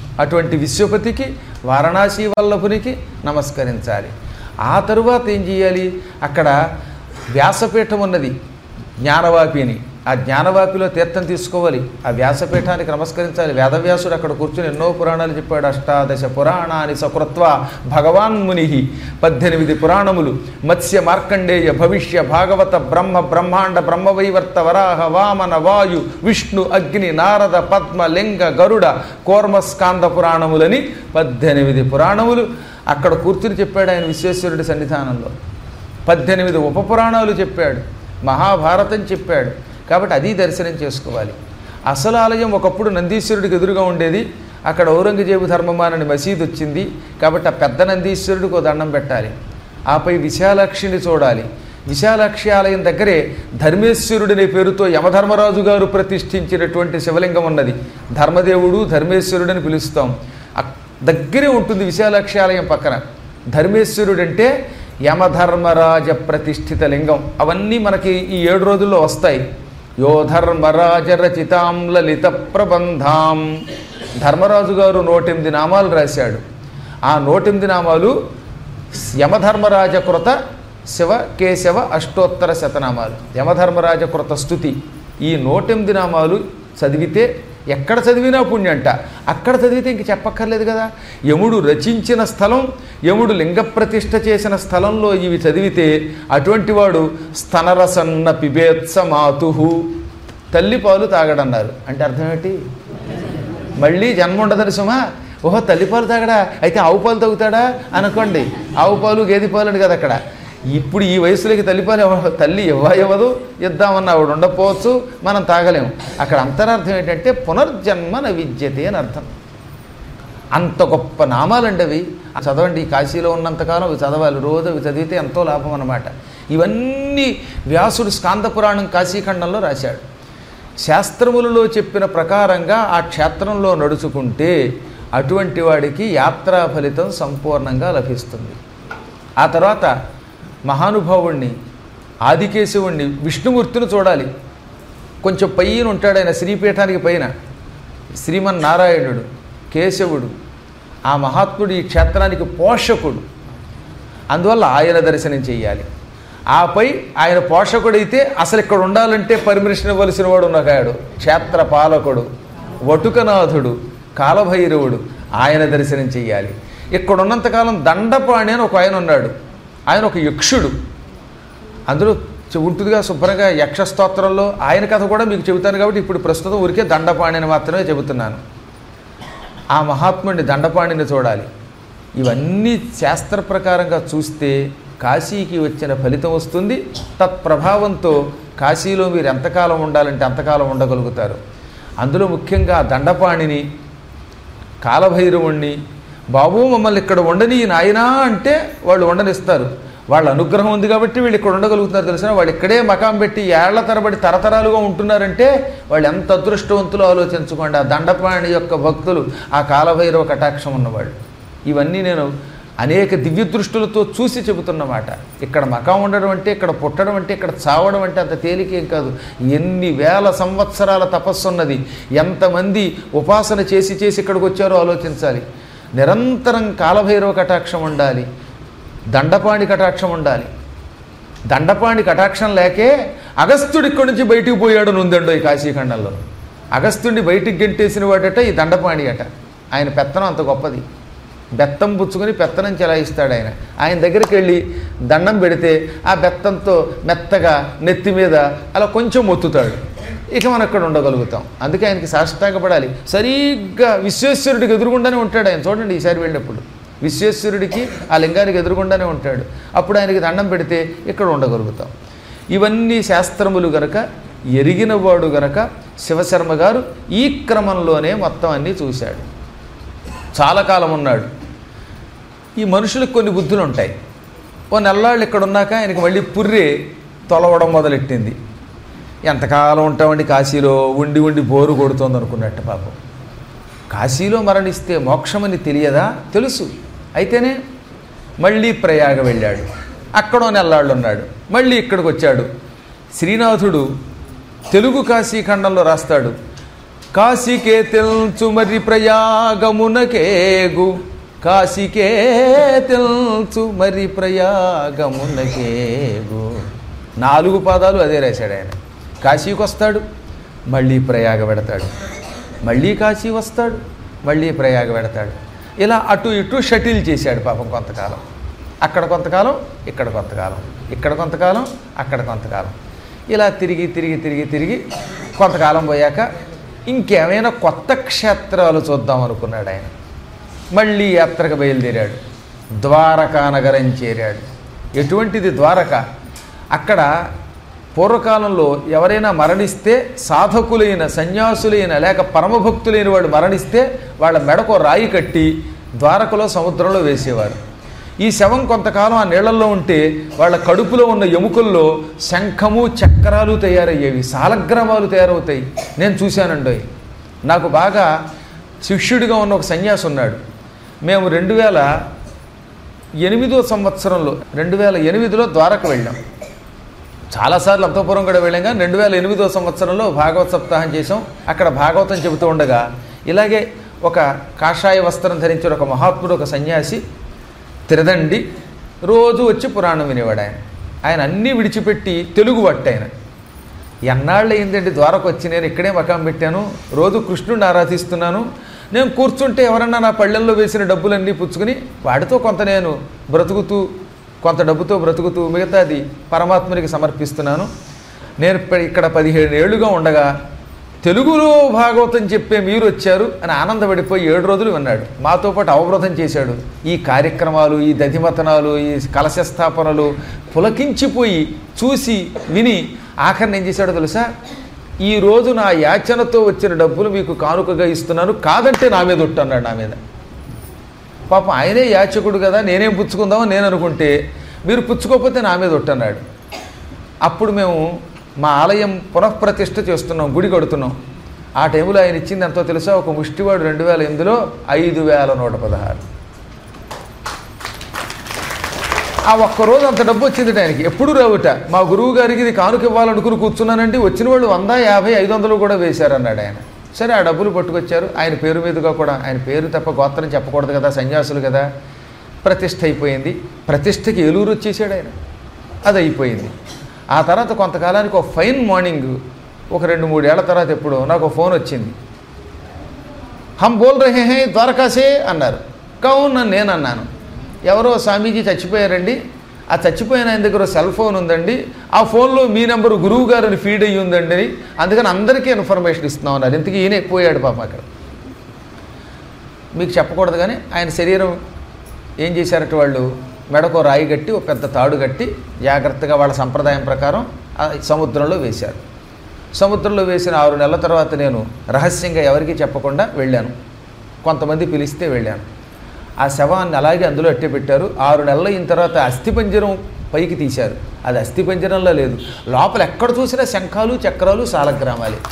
అటువంటి విశ్వపతికి వారణాసి వల్లభునికి నమస్కరించాలి ఆ తరువాత ఏం చేయాలి అక్కడ వ్యాసపీఠం ఉన్నది జ్ఞానవాపి అని ఆ జ్ఞానవాపిలో తీర్థం తీసుకోవాలి ఆ వ్యాసపీఠానికి నమస్కరించాలి వేదవ్యాసుడు అక్కడ కూర్చుని ఎన్నో పురాణాలు చెప్పాడు అష్టాదశ పురాణాన్ని సకృత్వ భగవాన్ ముని పద్దెనిమిది పురాణములు మత్స్య మార్కండేయ భవిష్య భాగవత బ్రహ్మ బ్రహ్మాండ బ్రహ్మవైవర్త వరాహ వామన వాయు విష్ణు అగ్ని నారద పద్మ లింగ గరుడ కోర్మస్కాంద పురాణములని పద్దెనిమిది పురాణములు అక్కడ కూర్చుని చెప్పాడు ఆయన విశ్వేశ్వరుడి సన్నిధానంలో పద్దెనిమిది ఉపపురాణాలు చెప్పాడు మహాభారతం చెప్పాడు కాబట్టి అది దర్శనం చేసుకోవాలి అసలు ఆలయం ఒకప్పుడు నందీశ్వరుడికి ఎదురుగా ఉండేది అక్కడ ఔరంగజేబు ధర్మమానని మసీదు వచ్చింది కాబట్టి ఆ పెద్ద నందీశ్వరుడికి ఒక దండం పెట్టాలి ఆపై విశాలాక్షిని చూడాలి విశాలాక్షి ఆలయం దగ్గరే ధర్మేశ్వరుడనే పేరుతో యమధర్మరాజు గారు ప్రతిష్ఠించినటువంటి శివలింగం ఉన్నది ధర్మదేవుడు ధర్మేశ్వరుడని పిలుస్తాం అక్- దగ్గరే ఉంటుంది విశాలాక్షి ఆలయం పక్కన ధర్మేశ్వరుడు అంటే యమధర్మరాజ ప్రతిష్ఠిత లింగం అవన్నీ మనకి ఈ ఏడు రోజుల్లో వస్తాయి యో ధర్మరాజ రచితాం లలిత ప్రబంధాం ధర్మరాజు గారు నూటెనిమిది నామాలు రాశాడు ఆ నూటెనిమిది నామాలు యమధర్మరాజ కృత శివ కేశవ అష్టోత్తర శతనామాలు యమధర్మరాజ కృత స్థుతి ఈ నూటెనిమిది నామాలు చదివితే ఎక్కడ చదివినా పుణ్యంట అక్కడ చదివితే ఇంక చెప్పక్కర్లేదు కదా యముడు రచించిన స్థలం యముడు లింగ ప్రతిష్ఠ చేసిన స్థలంలో ఇవి చదివితే అటువంటి వాడు స్తనరసన్న పిబేత్స మాతు తల్లి పాలు తాగడన్నారు అంటే అర్థం ఏంటి మళ్ళీ జన్మ ఉండదని సుమా ఓహో తల్లిపాలు తాగడా అయితే ఆవు పాలు తాగుతాడా అనుకోండి ఆవు పాలు గేదె పాలు అని కదా అక్కడ ఇప్పుడు ఈ వయసులోకి తల్లిపాలు ఎవ- తల్లి ఇవ్వ ఇవ్వదు ఇద్దామన్న ఆవిడ ఉండకపోవచ్చు మనం తాగలేము అక్కడ అంతరార్థం ఏంటంటే పునర్జన్మ న విద్యతే అని అర్థం అంత గొప్ప నామాలండి అవి చదవండి ఈ కాశీలో ఉన్నంతకాలం అవి చదవాలి రోజు అవి చదివితే ఎంతో లాభం అన్నమాట ఇవన్నీ వ్యాసుడు స్కాంద పురాణం కాశీఖండంలో రాశాడు శాస్త్రములలో చెప్పిన ప్రకారంగా ఆ క్షేత్రంలో నడుచుకుంటే అటువంటి వాడికి యాత్రా ఫలితం సంపూర్ణంగా లభిస్తుంది ఆ తర్వాత మహానుభావుణ్ణి ఆదికేశవుణ్ణి విష్ణుమూర్తిని చూడాలి కొంచెం పైన ఉంటాడు ఆయన శ్రీపీఠానికి పైన శ్రీమన్నారాయణుడు కేశవుడు ఆ మహాత్ముడు ఈ క్షేత్రానికి పోషకుడు అందువల్ల ఆయన దర్శనం చేయాలి ఆపై ఆయన పోషకుడైతే అసలు ఇక్కడ ఉండాలంటే పర్మిషన్ ఇవ్వవలసిన వాడు ఉన్నాడు క్షేత్ర పాలకుడు వటుకనాథుడు కాలభైరవుడు ఆయన దర్శనం చేయాలి ఇక్కడ ఉన్నంతకాలం దండపాణి అని ఒక ఆయన ఉన్నాడు ఆయన ఒక యక్షుడు అందులో చె- ఉంటుందిగా శుభ్రంగా యక్ష స్తోత్రంలో ఆయన కథ కూడా మీకు చెబుతాను కాబట్టి ఇప్పుడు ప్రస్తుతం ఊరికే దండపాణి అని మాత్రమే చెబుతున్నాను ఆ మహాత్ముడిని దండపాణిని చూడాలి ఇవన్నీ శాస్త్ర ప్రకారంగా చూస్తే కాశీకి వచ్చిన ఫలితం వస్తుంది తత్ప్రభావంతో కాశీలో మీరు ఎంతకాలం ఉండాలంటే అంతకాలం ఉండగలుగుతారు అందులో ముఖ్యంగా దండపాణిని కాలభైరవుణ్ణి బాబు మమ్మల్ని ఇక్కడ ఉండని నాయనా అంటే వాళ్ళు ఉండనిస్తారు వాళ్ళ అనుగ్రహం ఉంది కాబట్టి వీళ్ళు ఇక్కడ ఉండగలుగుతున్నారు తెలిసిన వాళ్ళు ఇక్కడే మకాం పెట్టి ఏళ్ల తరబడి తరతరాలుగా ఉంటున్నారంటే వాళ్ళు ఎంత అదృష్టవంతులు ఆలోచించుకోండి ఆ దండపాణి యొక్క భక్తులు ఆ కాలభైరవ కటాక్షం ఉన్నవాళ్ళు ఇవన్నీ నేను అనేక దివ్య దృష్టులతో చూసి చెబుతున్నమాట ఇక్కడ మకాం ఉండడం అంటే ఇక్కడ పుట్టడం అంటే ఇక్కడ చావడం అంటే అంత తేలికేం కాదు ఎన్ని వేల సంవత్సరాల తపస్సు ఉన్నది ఎంతమంది ఉపాసన చేసి చేసి ఇక్కడికి వచ్చారో ఆలోచించాలి నిరంతరం కాలభైరవ కటాక్షం ఉండాలి దండపాణి కటాక్షం ఉండాలి దండపాణి కటాక్షం లేకే అగస్త్యుడు ఇక్కడి నుంచి బయటికి పోయాడు నుందండో ఈ కాశీఖండంలో అగస్త్యుడిని బయటికి గెంటేసిన వాడట ఈ దండపాణి అట ఆయన పెత్తనం అంత గొప్పది బెత్తం పుచ్చుకొని పెత్తనం చెలాయిస్తాడు ఆయన ఆయన దగ్గరికి వెళ్ళి దండం పెడితే ఆ బెత్తంతో మెత్తగా నెత్తి మీద అలా కొంచెం మొత్తుతాడు ఇక మనం అక్కడ ఉండగలుగుతాం అందుకే ఆయనకి సాష్టాంగపడాలి సరిగ్గా విశ్వేశ్వరుడికి ఎదురుగుండానే ఉంటాడు ఆయన చూడండి ఈసారి వెళ్ళినప్పుడు విశ్వేశ్వరుడికి ఆ లింగానికి ఎదురుగుండానే ఉంటాడు అప్పుడు ఆయనకి దండం పెడితే ఇక్కడ ఉండగలుగుతాం ఇవన్నీ శాస్త్రములు గనక ఎరిగినవాడు గనక శివశర్మ గారు ఈ క్రమంలోనే మొత్తం అన్నీ చూశాడు చాలా కాలం ఉన్నాడు ఈ మనుషులకు కొన్ని బుద్ధులు ఉంటాయి ఓ నెల్లాళ్ళు ఇక్కడ ఉన్నాక ఆయనకి మళ్ళీ పుర్రె తొలవడం మొదలెట్టింది ఎంతకాలం ఉంటామండి కాశీలో ఉండి ఉండి బోరు కొడుతోంది అనుకున్నట్టు పాపం కాశీలో మరణిస్తే మోక్షమని తెలియదా తెలుసు అయితేనే మళ్ళీ ప్రయాగ వెళ్ళాడు అక్కడో నెల్లాళ్ళు ఉన్నాడు మళ్ళీ ఇక్కడికి వచ్చాడు శ్రీనాథుడు తెలుగు కాశీఖండంలో రాస్తాడు కాశీకే తెల్చు మరి ప్రయాగమునకేగు కాశీకే తెల్చు మరి ప్రయాగమునకేగు నాలుగు పాదాలు అదే రాశాడు ఆయన కాశీకి వస్తాడు మళ్ళీ ప్రయాగ పెడతాడు మళ్ళీ కాశీ వస్తాడు మళ్ళీ ప్రయాగ పెడతాడు ఇలా అటు ఇటు షటిల్ చేశాడు పాపం కొంతకాలం అక్కడ కొంతకాలం ఇక్కడ కొంతకాలం ఇక్కడ కొంతకాలం అక్కడ కొంతకాలం ఇలా తిరిగి తిరిగి తిరిగి తిరిగి కొంతకాలం పోయాక ఇంకేమైనా కొత్త క్షేత్రాలు చూద్దాం అనుకున్నాడు ఆయన మళ్ళీ యాత్రకు బయలుదేరాడు ద్వారకా నగరం చేరాడు ఎటువంటిది ద్వారక అక్కడ పూర్వకాలంలో ఎవరైనా మరణిస్తే సాధకులైన సన్యాసులైన లేక పరమభక్తులైన వాడు మరణిస్తే వాళ్ళ మెడకు రాయి కట్టి ద్వారకలో సముద్రంలో వేసేవారు ఈ శవం కొంతకాలం ఆ నీళ్లలో ఉంటే వాళ్ళ కడుపులో ఉన్న ఎముకల్లో శంఖము చక్రాలు తయారయ్యేవి సాలగ్రామాలు తయారవుతాయి నేను చూశానండి నాకు బాగా శిష్యుడిగా ఉన్న ఒక సన్యాసి ఉన్నాడు మేము రెండు వేల ఎనిమిదో సంవత్సరంలో రెండు వేల ఎనిమిదిలో ద్వారకు వెళ్ళాం చాలాసార్లు అంతఃపురం కూడా వెళ్ళాం కానీ రెండు వేల ఎనిమిదో సంవత్సరంలో భాగవత సప్తాహం చేసాం అక్కడ భాగవతం చెబుతూ ఉండగా ఇలాగే ఒక కాషాయ వస్త్రం ధరించిన ఒక మహాత్ముడు ఒక సన్యాసి తిరదండి రోజు వచ్చి పురాణం వినేవాడు ఆయన ఆయన అన్నీ విడిచిపెట్టి తెలుగు పట్టు ఆయన ఎన్నాళ్ళు అయిందండి ద్వారకు వచ్చి నేను ఇక్కడే మకాం పెట్టాను రోజు కృష్ణుడిని ఆరాధిస్తున్నాను నేను కూర్చుంటే ఎవరన్నా నా పళ్ళెల్లో వేసిన డబ్బులన్నీ పుచ్చుకుని వాడితో కొంత నేను బ్రతుకుతూ కొంత డబ్బుతో బ్రతుకుతూ మిగతాది పరమాత్మునికి సమర్పిస్తున్నాను నేను ఇప్ప- ఇక్కడ పదిహేడు ఏళ్ళుగా ఉండగా తెలుగులో భాగవతం చెప్పే మీరు వచ్చారు అని ఆనందపడిపోయి ఏడు రోజులు విన్నాడు మాతో పాటు అవబృతం చేశాడు ఈ కార్యక్రమాలు ఈ దధిమతనాలు ఈ కలశ స్థాపనలు పులకించిపోయి చూసి విని ఆఖరిని ఏం చేశాడో తెలుసా ఈ రోజు నా యాచనతో వచ్చిన డబ్బులు మీకు కానుకగా ఇస్తున్నాను కాదంటే నా మీద ఒట్టు అన్నాడు నా మీద పాపం ఆయనే యాచకుడు కదా నేనేం పుచ్చుకుందామని నేను అనుకుంటే మీరు పుచ్చుకోకపోతే నా మీద ఒట్టు అన్నాడు అప్పుడు మేము మా ఆలయం పునఃప్రతిష్ఠ చేస్తున్నాం గుడి కడుతున్నాం ఆ టైంలో ఆయన ఇచ్చింది ఎంతో తెలుసా ఒక ముష్టివాడు రెండు వేల ఎనిమిదిలో ఐదు వేల నూట పదహారు ఆ ఒక్కరోజు అంత డబ్బు వచ్చింది ఆయనకి ఎప్పుడు రావుట మా గురువు గారికి ఇది కానుక ఇవ్వాలనుకుని కూర్చున్నానంటే వచ్చిన వాళ్ళు వంద యాభై ఐదు వందలు కూడా వేశారన్నాడు ఆయన సరే ఆ డబ్బులు పట్టుకొచ్చారు ఆయన పేరు మీదుగా కూడా ఆయన పేరు తప్ప గోత్రం చెప్పకూడదు కదా సన్యాసులు కదా ప్రతిష్ఠ అయిపోయింది ప్రతిష్ఠకి ఏలూరు వచ్చేసాడు ఆయన అది అయిపోయింది ఆ తర్వాత కొంతకాలానికి ఒక ఫైన్ మార్నింగ్ ఒక రెండు మూడేళ్ల తర్వాత ఎప్పుడో నాకు ఒక ఫోన్ వచ్చింది హమ్ బోల్ రహే హే ద్వారకాసే అన్నారు కౌన్ అని నేను అన్నాను ఎవరో స్వామీజీ చచ్చిపోయారండి ఆ చచ్చిపోయిన ఆయన దగ్గర సెల్ ఫోన్ ఉందండి ఆ ఫోన్లో మీ నెంబరు గురువు గారు అని ఫీడ్ అయ్యి ఉందండి అని అందుకని అందరికీ ఇన్ఫర్మేషన్ ఇస్తున్నాం అన్నారు ఇంతకీ ఈయన పోయాడు పాపం అక్కడ మీకు చెప్పకూడదు కానీ ఆయన శరీరం ఏం చేశారట వాళ్ళు మెడకో రాయి కట్టి ఒక పెద్ద తాడు కట్టి జాగ్రత్తగా వాళ్ళ సంప్రదాయం ప్రకారం ఆ సముద్రంలో వేశారు సముద్రంలో వేసిన ఆరు నెలల తర్వాత నేను రహస్యంగా ఎవరికీ చెప్పకుండా వెళ్ళాను కొంతమంది పిలిస్తే వెళ్ళాను ఆ శవాన్ని అలాగే అందులో అట్టే పెట్టారు ఆరు నెలలు అయిన తర్వాత అస్థిపంజరం పైకి తీశారు అది అస్థిపంజరంలో లేదు లోపల ఎక్కడ చూసినా శంఖాలు చక్రాలు సాలగ్రామాలే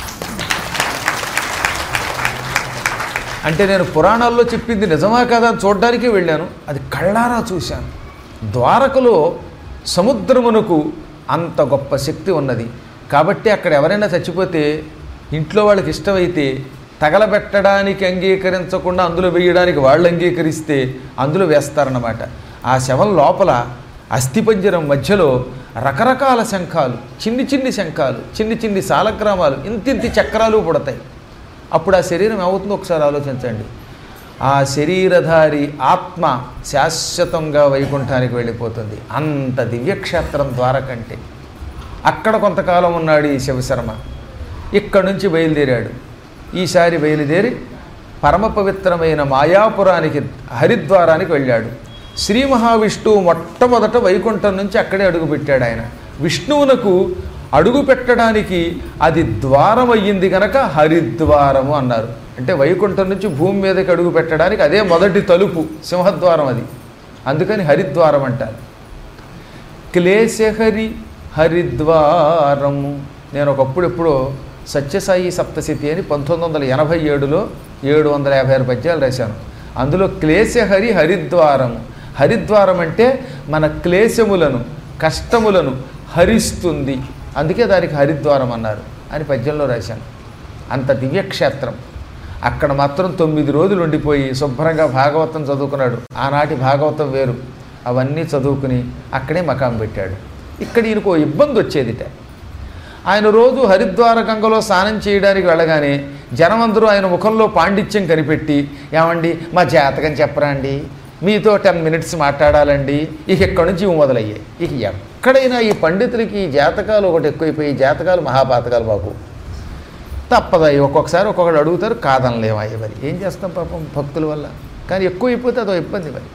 అంటే నేను పురాణాల్లో చెప్పింది నిజమా కదా అని చూడడానికి వెళ్ళాను అది కళ్ళారా చూశాను ద్వారకలో సముద్రమునకు అంత గొప్ప శక్తి ఉన్నది కాబట్టి అక్కడ ఎవరైనా చచ్చిపోతే ఇంట్లో వాళ్ళకి ఇష్టమైతే తగలబెట్టడానికి అంగీకరించకుండా అందులో వేయడానికి వాళ్ళు అంగీకరిస్తే అందులో వేస్తారన్నమాట ఆ శవం లోపల అస్థిపంజరం మధ్యలో రకరకాల శంఖాలు చిన్ని చిన్ని శంఖాలు చిన్ని చిన్ని సాలగ్రామాలు ఇంతింతి చక్రాలు పుడతాయి అప్పుడు ఆ శరీరం ఏమవుతుందో ఒకసారి ఆలోచించండి ఆ శరీరధారి ఆత్మ శాశ్వతంగా వైకుంఠానికి వెళ్ళిపోతుంది అంత దివ్యక్షేత్రం ద్వారకంటే అక్కడ కొంతకాలం ఉన్నాడు ఈ శివశర్మ ఇక్కడి నుంచి బయలుదేరాడు ఈసారి బయలుదేరి పరమ పవిత్రమైన మాయాపురానికి హరిద్వారానికి వెళ్ళాడు శ్రీ మహావిష్ణువు మొట్టమొదట వైకుంఠం నుంచి అక్కడే అడుగుపెట్టాడు ఆయన విష్ణువునకు అడుగు పెట్టడానికి అది ద్వారం అయ్యింది కనుక హరిద్వారము అన్నారు అంటే వైకుంఠం నుంచి భూమి మీదకి అడుగు పెట్టడానికి అదే మొదటి తలుపు సింహద్వారం అది అందుకని హరిద్వారం అంటారు క్లేశహరి హరిద్వారము నేను ఒకప్పుడు ఎప్పుడో సత్యసాయి సప్తశతి అని పంతొమ్మిది వందల ఎనభై ఏడులో ఏడు వందల యాభై ఆరు పద్యాలు రాశాను అందులో క్లేశహరి హరిద్వారము హరిద్వారం అంటే మన క్లేశములను కష్టములను హరిస్తుంది అందుకే దానికి హరిద్వారం అన్నారు అని పద్యంలో రాశాను అంత దివ్యక్షేత్రం అక్కడ మాత్రం తొమ్మిది రోజులు ఉండిపోయి శుభ్రంగా భాగవతం చదువుకున్నాడు ఆనాటి భాగవతం వేరు అవన్నీ చదువుకుని అక్కడే మకాం పెట్టాడు ఇక్కడ ఈయనకు ఓ ఇబ్బంది వచ్చేదిట ఆయన రోజు హరిద్వార గంగలో స్నానం చేయడానికి వెళ్ళగానే జనమందరూ ఆయన ముఖంలో పాండిత్యం కనిపెట్టి ఏమండి మా జాతకం చెప్పరా అండి మీతో టెన్ మినిట్స్ మాట్లాడాలండి ఇక ఎక్కడి నుంచి ఇవి మొదలయ్యాయి ఇక ఎక్కడైనా ఈ పండితులకి ఈ జాతకాలు ఒకటి ఎక్కువైపోయి ఈ జాతకాలు మహాపాతకాలు బాబు తప్పదయ్యి ఒక్కొక్కసారి ఒక్కొక్కరు అడుగుతారు కాదనలేమయ్య మరి ఏం చేస్తాం పాపం భక్తుల వల్ల కానీ ఎక్కువ అయిపోతే అదో ఇబ్బంది మరి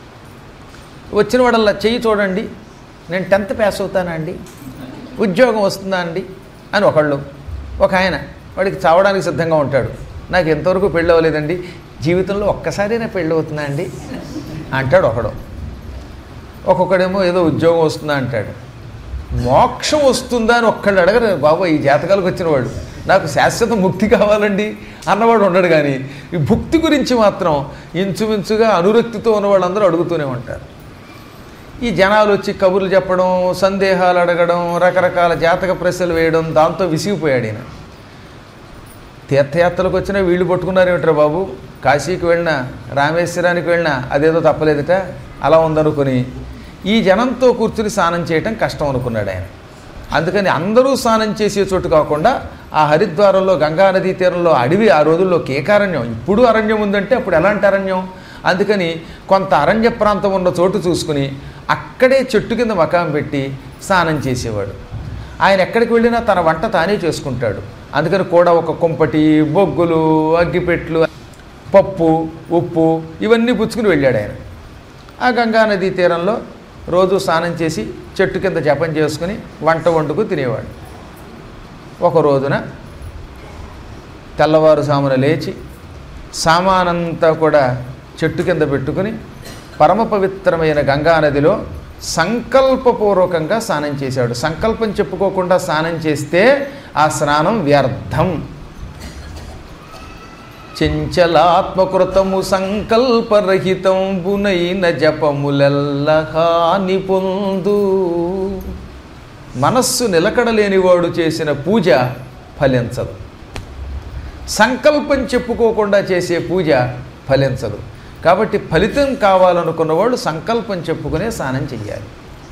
వచ్చిన వాడల్లా చెయ్యి చూడండి నేను టెన్త్ పాస్ అవుతానా అండి ఉద్యోగం వస్తుందా అండి అని ఒకళ్ళు ఒక ఆయన వాడికి చావడానికి సిద్ధంగా ఉంటాడు నాకు ఎంతవరకు పెళ్ళి అవ్వలేదండి జీవితంలో ఒక్కసారైనా పెళ్ళి అవుతుందా అండి అంటాడు ఒకడు ఒక్కొక్కడేమో ఏదో ఉద్యోగం వస్తుందా అంటాడు మోక్షం వస్తుందా అని ఒక్కళ్ళు అడగరు బాబు ఈ జాతకాలకు వచ్చిన వాడు నాకు శాశ్వత ముక్తి కావాలండి అన్నవాడు ఉండడు కానీ ఈ భుక్తి గురించి మాత్రం ఇంచుమించుగా అనురక్తితో ఉన్న వాళ్ళందరూ అడుగుతూనే ఉంటారు ఈ జనాలు వచ్చి కబుర్లు చెప్పడం సందేహాలు అడగడం రకరకాల జాతక ప్రశ్నలు వేయడం దాంతో విసిగిపోయాడు ఈయన తీర్థయాత్రలకు వచ్చినా వీళ్ళు పట్టుకున్నారేమిట్రా బాబు కాశీకి వెళ్ళినా రామేశ్వరానికి వెళ్ళినా అదేదో తప్పలేదుట అలా ఉందనుకుని ఈ జనంతో కూర్చుని స్నానం చేయటం కష్టం అనుకున్నాడు ఆయన అందుకని అందరూ స్నానం చేసే చోటు కాకుండా ఆ హరిద్వారంలో గంగానదీ తీరంలో అడవి ఆ రోజుల్లో కేకారణ్యం ఇప్పుడు అరణ్యం ఉందంటే అప్పుడు ఎలాంటి అరణ్యం అందుకని కొంత అరణ్య ప్రాంతం ఉన్న చోటు చూసుకుని అక్కడే చెట్టు కింద మకాం పెట్టి స్నానం చేసేవాడు ఆయన ఎక్కడికి వెళ్ళినా తన వంట తానే చేసుకుంటాడు అందుకని కూడా ఒక కుంపటి బొగ్గులు అగ్గిపెట్లు పప్పు ఉప్పు ఇవన్నీ పుచ్చుకుని వెళ్ళాడు ఆయన ఆ గంగా నదీ తీరంలో రోజు స్నానం చేసి చెట్టు కింద జపం చేసుకుని వంట వండుకు తినేవాడు ఒక రోజున తెల్లవారుజామున లేచి సామానంతా కూడా చెట్టు కింద పెట్టుకుని పరమ పవిత్రమైన గంగా నదిలో సంకల్పపూర్వకంగా స్నానం చేశాడు సంకల్పం చెప్పుకోకుండా స్నానం చేస్తే ఆ స్నానం వ్యర్థం చెంచలాత్మకృతము సంకల్పరహితంబునైన జపములెల్లహాని పొందు మనస్సు నిలకడలేనివాడు చేసిన పూజ ఫలించదు సంకల్పం చెప్పుకోకుండా చేసే పూజ ఫలించదు కాబట్టి ఫలితం కావాలనుకున్నవాడు సంకల్పం చెప్పుకునే స్నానం చెయ్యాలి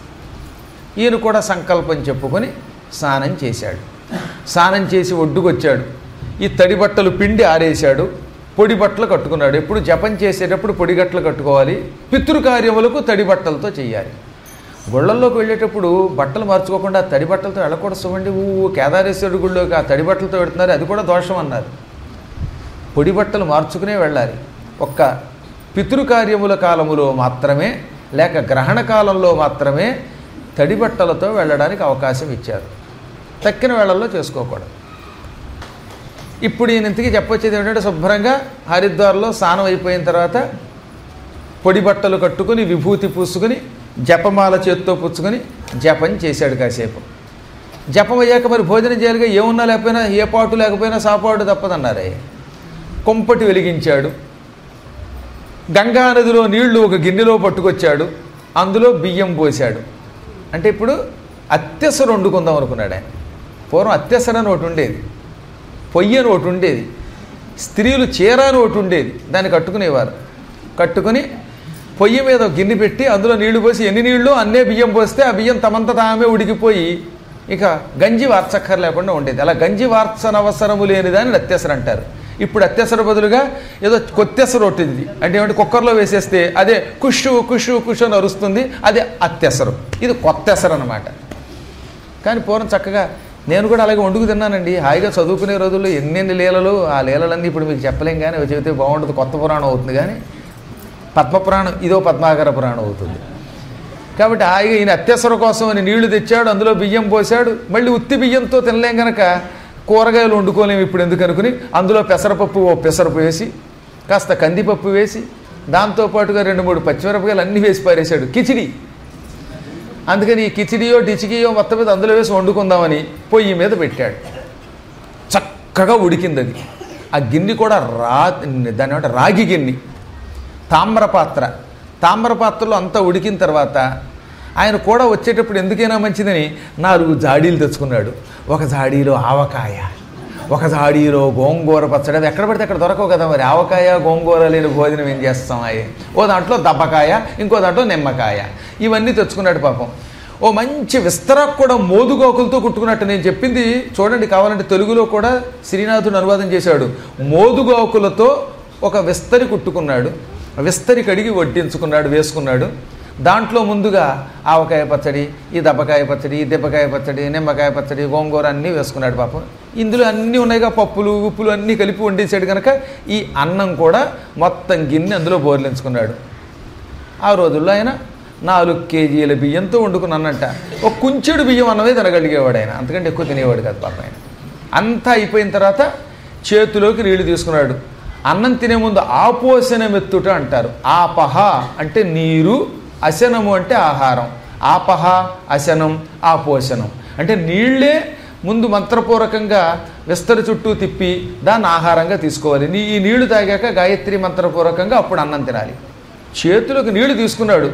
ఈయన కూడా సంకల్పం చెప్పుకొని స్నానం చేశాడు స్నానం చేసి ఒడ్డుకొచ్చాడు ఈ తడి బట్టలు పిండి ఆరేశాడు పొడి బట్టలు కట్టుకున్నాడు ఎప్పుడు జపం చేసేటప్పుడు పొడి గట్టలు కట్టుకోవాలి పితృకార్యములకు తడి బట్టలతో చేయాలి గుళ్ళల్లోకి వెళ్ళేటప్పుడు బట్టలు మార్చుకోకుండా తడి బట్టలతో వెళ్ళకూడదు చూడండి ఊ కేదారేశ్వరుడి గుళ్ళోకి ఆ తడి బట్టలతో పెడుతున్నారు అది కూడా దోషం అన్నారు పొడి బట్టలు మార్చుకునే వెళ్ళాలి ఒక్క పితృకార్యముల కాలములో మాత్రమే లేక గ్రహణ కాలంలో మాత్రమే తడి బట్టలతో వెళ్ళడానికి అవకాశం ఇచ్చారు తక్కిన వేళల్లో చేసుకోకూడదు ఇప్పుడు ఈయన ఇంతకీ చెప్పొచ్చేది ఏంటంటే శుభ్రంగా హరిద్వార్లో స్నానం అయిపోయిన తర్వాత పొడి బట్టలు కట్టుకుని విభూతి పూసుకుని జపమాల చేత్తో పుచ్చుకొని జపం చేశాడు కాసేపు జపం అయ్యాక మరి భోజనం చేయాలిగా ఏమున్నా లేకపోయినా ఏ పాటు లేకపోయినా సాపాటు తప్పదన్నారే కొంపటి వెలిగించాడు గంగా నదిలో నీళ్లు ఒక గిన్నెలో పట్టుకొచ్చాడు అందులో బియ్యం పోశాడు అంటే ఇప్పుడు అత్యసర వండుకుందాం అనుకున్నాడు ఆయన పూర్వం అత్యసర అని ఒకటి ఉండేది పొయ్యి అని ఒకటి ఉండేది స్త్రీలు చీర అని ఒకటి ఉండేది దాన్ని కట్టుకునేవారు కట్టుకుని పొయ్యి మీద ఒక గిన్నె పెట్టి అందులో నీళ్లు పోసి ఎన్ని నీళ్లు అన్నే బియ్యం పోస్తే ఆ బియ్యం తమంత తామే ఉడికిపోయి ఇక గంజి వార్చక్కర లేకుండా ఉండేది అలా గంజి వార్చనవసరము లేని దాన్ని అత్యసర అంటారు ఇప్పుడు అత్యసర బదులుగా ఏదో కొత్తెసరు ఒకటింది అంటే ఏమంటే కుక్కర్లో వేసేస్తే అదే కుషు కుషు కుషు అని అరుస్తుంది అదే అత్యసరు ఇది కొత్తెసరు అనమాట కానీ పూర్వం చక్కగా నేను కూడా అలాగే వండుకు తిన్నానండి హాయిగా చదువుకునే రోజుల్లో ఎన్నెన్ని లీలలు ఆ లీలలన్నీ ఇప్పుడు మీకు చెప్పలేం కానీ అవి చెబితే బాగుంటుంది కొత్త పురాణం అవుతుంది కానీ పద్మపురాణం ఇదో పద్మాకర పురాణం అవుతుంది కాబట్టి హాయిగా ఈయన అత్యవసర కోసం అని నీళ్లు తెచ్చాడు అందులో బియ్యం పోశాడు మళ్ళీ ఉత్తి బియ్యంతో తినలేం గనక కూరగాయలు వండుకోలేము ఇప్పుడు ఎందుకు అనుకుని అందులో పెసరపప్పు ఓ పెసరపు వేసి కాస్త కందిపప్పు వేసి దాంతోపాటుగా రెండు మూడు పచ్చిమిరపకాయలు అన్నీ వేసి పారేశాడు కిచిడి అందుకని ఈ కిచిడియో డిచికియో మొత్తం మీద అందులో వేసి వండుకుందామని పొయ్యి మీద పెట్టాడు చక్కగా ఉడికింది అది ఆ గిన్నె కూడా రా దాని ఏమంటే రాగి గిన్నె తామ్ర పాత్ర తామ్ర పాత్రలో అంతా ఉడికిన తర్వాత ఆయన కూడా వచ్చేటప్పుడు ఎందుకైనా మంచిదని నాలుగు జాడీలు తెచ్చుకున్నాడు ఒక జాడీలో ఆవకాయ ఒక దాడిలో గోంగూర పచ్చడి అవి ఎక్కడ పడితే అక్కడ దొరకవు కదా మరి ఆవకాయ గోంగూర లేని భోజనం ఏం చేస్తాం అవి ఓ దాంట్లో దబ్బకాయ ఇంకో దాంట్లో నిమ్మకాయ ఇవన్నీ తెచ్చుకున్నాడు పాపం ఓ మంచి విస్తరాకు కూడా మోదుగోకులతో కుట్టుకున్నట్టు నేను చెప్పింది చూడండి కావాలంటే తెలుగులో కూడా శ్రీనాథుడు అనువాదం చేశాడు మోదుగోకులతో ఒక విస్తరి కుట్టుకున్నాడు విస్తరి కడిగి వడ్డించుకున్నాడు వేసుకున్నాడు దాంట్లో ముందుగా ఆవకాయ పచ్చడి ఈ దబ్బకాయ పచ్చడి ఈ దెబ్బకాయ పచ్చడి నిమ్మకాయ పచ్చడి గోంగూర అన్నీ వేసుకున్నాడు పాపం ఇందులో అన్నీ ఉన్నాయిగా పప్పులు ఉప్పులు అన్నీ కలిపి వండేసాడు కనుక ఈ అన్నం కూడా మొత్తం గిన్నె అందులో బోర్లించుకున్నాడు ఆ రోజుల్లో ఆయన నాలుగు కేజీల బియ్యంతో వండుకున్నానంట ఒక కుంచెడు బియ్యం అన్నమే తినగలిగేవాడు ఆయన అంతకంటే ఎక్కువ తినేవాడు కాదు పాప ఆయన అంతా అయిపోయిన తర్వాత చేతిలోకి నీళ్లు తీసుకున్నాడు అన్నం తినే ముందు ఆపోసన మెత్తుట అంటారు ఆపహ అంటే నీరు అశనము అంటే ఆహారం ఆపహ అశనం ఆపోషణం అంటే నీళ్ళే ముందు మంత్రపూర్వకంగా విస్తరి చుట్టూ తిప్పి దాన్ని ఆహారంగా తీసుకోవాలి నీ ఈ నీళ్లు తాగాక గాయత్రి మంత్రపూర్వకంగా అప్పుడు అన్నం తినాలి చేతులకు నీళ్లు తీసుకున్నాడు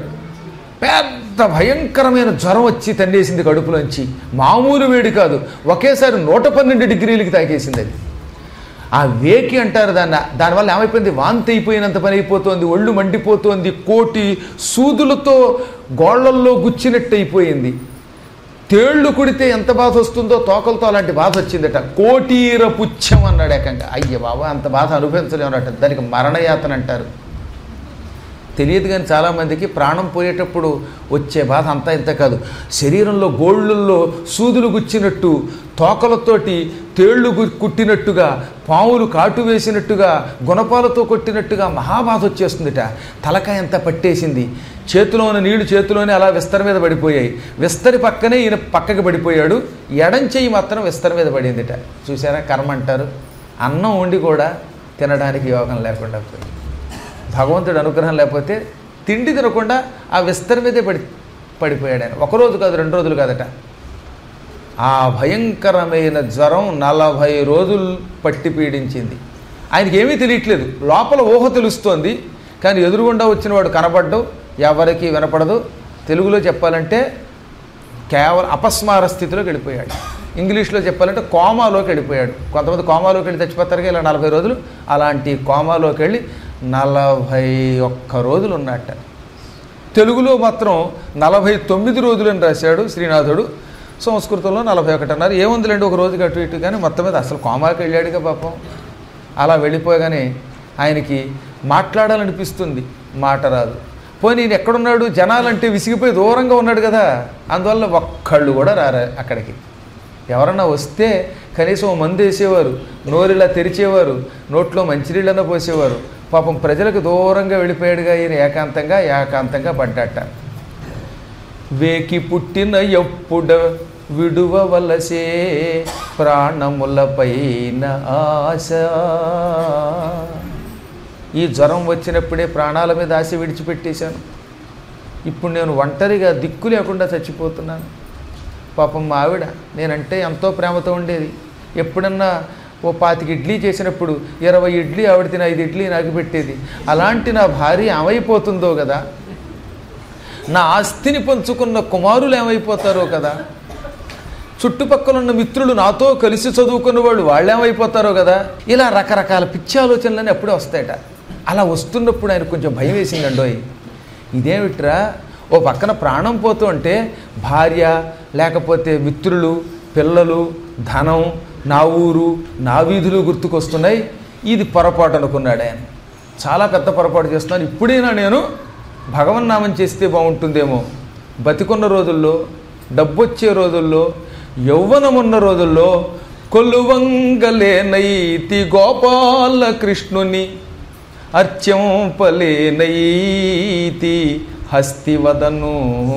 పెద్ద భయంకరమైన జ్వరం వచ్చి తండేసింది కడుపులోంచి మామూలు వేడి కాదు ఒకేసారి నూట పన్నెండు డిగ్రీలకి తాకేసింది అది ఆ వేకి అంటారు దాన్ని దానివల్ల ఏమైపోయింది వాంతి అయిపోయినంత పని అయిపోతుంది ఒళ్ళు మండిపోతోంది కోటి సూదులతో గోళ్లల్లో గుచ్చినట్టు అయిపోయింది తేళ్లు కుడితే ఎంత బాధ వస్తుందో తోకలతో అలాంటి బాధ వచ్చిందట కోటీర పుచ్చం అన్నాడు ఏకంగా అయ్య బాబా అంత బాధ అనుభవించలేమన్నట దానికి మరణయాతన అంటారు తెలియదు కానీ చాలామందికి ప్రాణం పోయేటప్పుడు వచ్చే బాధ అంతా ఇంత కాదు శరీరంలో గోళ్ళల్లో సూదులు గుచ్చినట్టు తోకలతోటి తేళ్లు గు- కుట్టినట్టుగా పాములు కాటు వేసినట్టుగా గుణపాలతో కొట్టినట్టుగా మహాబాధ వచ్చేస్తుందిట తలకాయ అంతా పట్టేసింది చేతిలో ఉన్న నీళ్లు చేతిలోనే అలా విస్తర మీద పడిపోయాయి విస్తరి పక్కనే ఈయన పక్కకి పడిపోయాడు ఎడం చెయ్యి మాత్రం విస్తర మీద పడిందిట చూసారా కర్మ అంటారు అన్నం వండి కూడా తినడానికి యోగం లేకుండా పోయింది భగవంతుడి అనుగ్రహం లేకపోతే తిండి తినకుండా ఆ విస్తరి మీదే పడి పడిపోయాడు ఆయన ఒకరోజు కాదు రెండు రోజులు కాదట ఆ భయంకరమైన జ్వరం నలభై రోజులు పట్టి పీడించింది ఆయనకి ఏమీ తెలియట్లేదు లోపల ఊహ తెలుస్తోంది కానీ ఎదురుగుండా వచ్చిన వాడు కనబడ్డం ఎవరికి వినపడదు తెలుగులో చెప్పాలంటే కేవలం అపస్మార స్థితిలోకి వెళ్ళిపోయాడు ఇంగ్లీష్లో చెప్పాలంటే కోమాలోకి వెళ్ళిపోయాడు కొంతమంది కోమాలోకి వెళ్ళి చచ్చిపోతారు కదా ఇలా నలభై రోజులు అలాంటి కోమాలోకి వెళ్ళి నలభై ఒక్క రోజులు ఉన్నట్ట తెలుగులో మాత్రం నలభై తొమ్మిది రోజులని రాశాడు శ్రీనాథుడు సంస్కృతంలో నలభై ఒకటి అన్నారు ఏముందిలేండి ఒక రోజుకి అటు ఇటు కానీ మొత్తం మీద అసలు కోమాకి వెళ్ళాడుగా పాపం అలా వెళ్ళిపోగానే ఆయనకి మాట్లాడాలనిపిస్తుంది మాట రాదు పోనీ నేను ఎక్కడున్నాడు జనాలంటే విసిగిపోయి దూరంగా ఉన్నాడు కదా అందువల్ల ఒక్కళ్ళు కూడా రారు అక్కడికి ఎవరన్నా వస్తే కనీసం ఓ మందు వేసేవారు నోరిలా తెరిచేవారు నోట్లో మంచినీళ్ళన్న పోసేవారు పాపం ప్రజలకు దూరంగా వెళ్ళిపోయాడుగా ఈయన ఏకాంతంగా ఏకాంతంగా పడ్డట వేకి పుట్టిన ఎప్పుడ విడువవలసే ప్రాణములపైన ఆశ ఈ జ్వరం వచ్చినప్పుడే ప్రాణాల మీద ఆశ విడిచిపెట్టేశాను ఇప్పుడు నేను ఒంటరిగా దిక్కు లేకుండా చచ్చిపోతున్నాను పాపం మా ఆవిడ నేనంటే ఎంతో ప్రేమతో ఉండేది ఎప్పుడన్నా ఓ పాతికి ఇడ్లీ చేసినప్పుడు ఇరవై ఇడ్లీ ఆవిడ తిన ఐదు ఇడ్లీ నాకు పెట్టేది అలాంటి నా భార్య ఏమైపోతుందో కదా నా ఆస్తిని పంచుకున్న కుమారులు ఏమైపోతారో కదా చుట్టుపక్కల ఉన్న మిత్రులు నాతో కలిసి చదువుకున్న వాళ్ళు వాళ్ళు ఏమైపోతారో కదా ఇలా రకరకాల పిచ్చి ఆలోచనలన్నీ అప్పుడే వస్తాయట అలా వస్తున్నప్పుడు ఆయన కొంచెం భయం వేసిందండోయ్ ఇదేమిట్రా ఓ పక్కన ప్రాణం పోతూ అంటే భార్య లేకపోతే మిత్రులు పిల్లలు ధనం నా ఊరు నా వీధులు గుర్తుకొస్తున్నాయి ఇది పొరపాటు అనుకున్నాడు ఆయన చాలా పెద్ద పొరపాటు చేస్తున్నాను ఇప్పుడైనా నేను భగవన్నామం చేస్తే బాగుంటుందేమో బతికున్న రోజుల్లో డబ్బొచ్చే రోజుల్లో యౌవనమున్న రోజుల్లో కొలువంగలేనైతి గోపాల కృష్ణుని అర్చంపలేనైతి హస్తివదను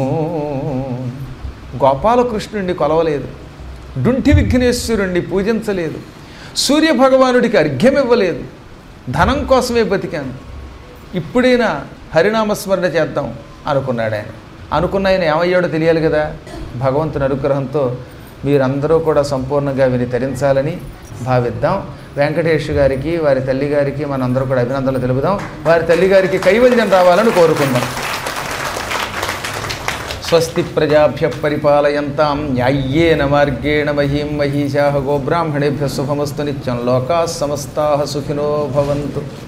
గోపాలకృష్ణుడిని కొలవలేదు డుంటి విఘ్నేశ్వరుణ్ణి పూజించలేదు సూర్య భగవానుడికి అర్ఘ్యం ఇవ్వలేదు ధనం కోసమే బతికాను ఇప్పుడైనా హరినామస్మరణ చేద్దాం అనుకున్నాడు ఆయన అనుకున్న ఆయన ఏమయ్యాడో తెలియాలి కదా భగవంతుని అనుగ్రహంతో మీరందరూ కూడా సంపూర్ణంగా విని తరించాలని భావిద్దాం వెంకటేష్ గారికి వారి తల్లి గారికి మనందరూ కూడా అభినందనలు తెలుపుదాం వారి తల్లి గారికి కైవల్యం రావాలని కోరుకుందాం స్వస్తి ప్రజాభ్య పరిపాలయంతాం న్యాయ్యేన మార్గేణ మహీం మహీషా గోబ్రాహ్మణేభ్య శుభమస్తు నిత్యం లోకా సమస్తా సుఖినో భవంతు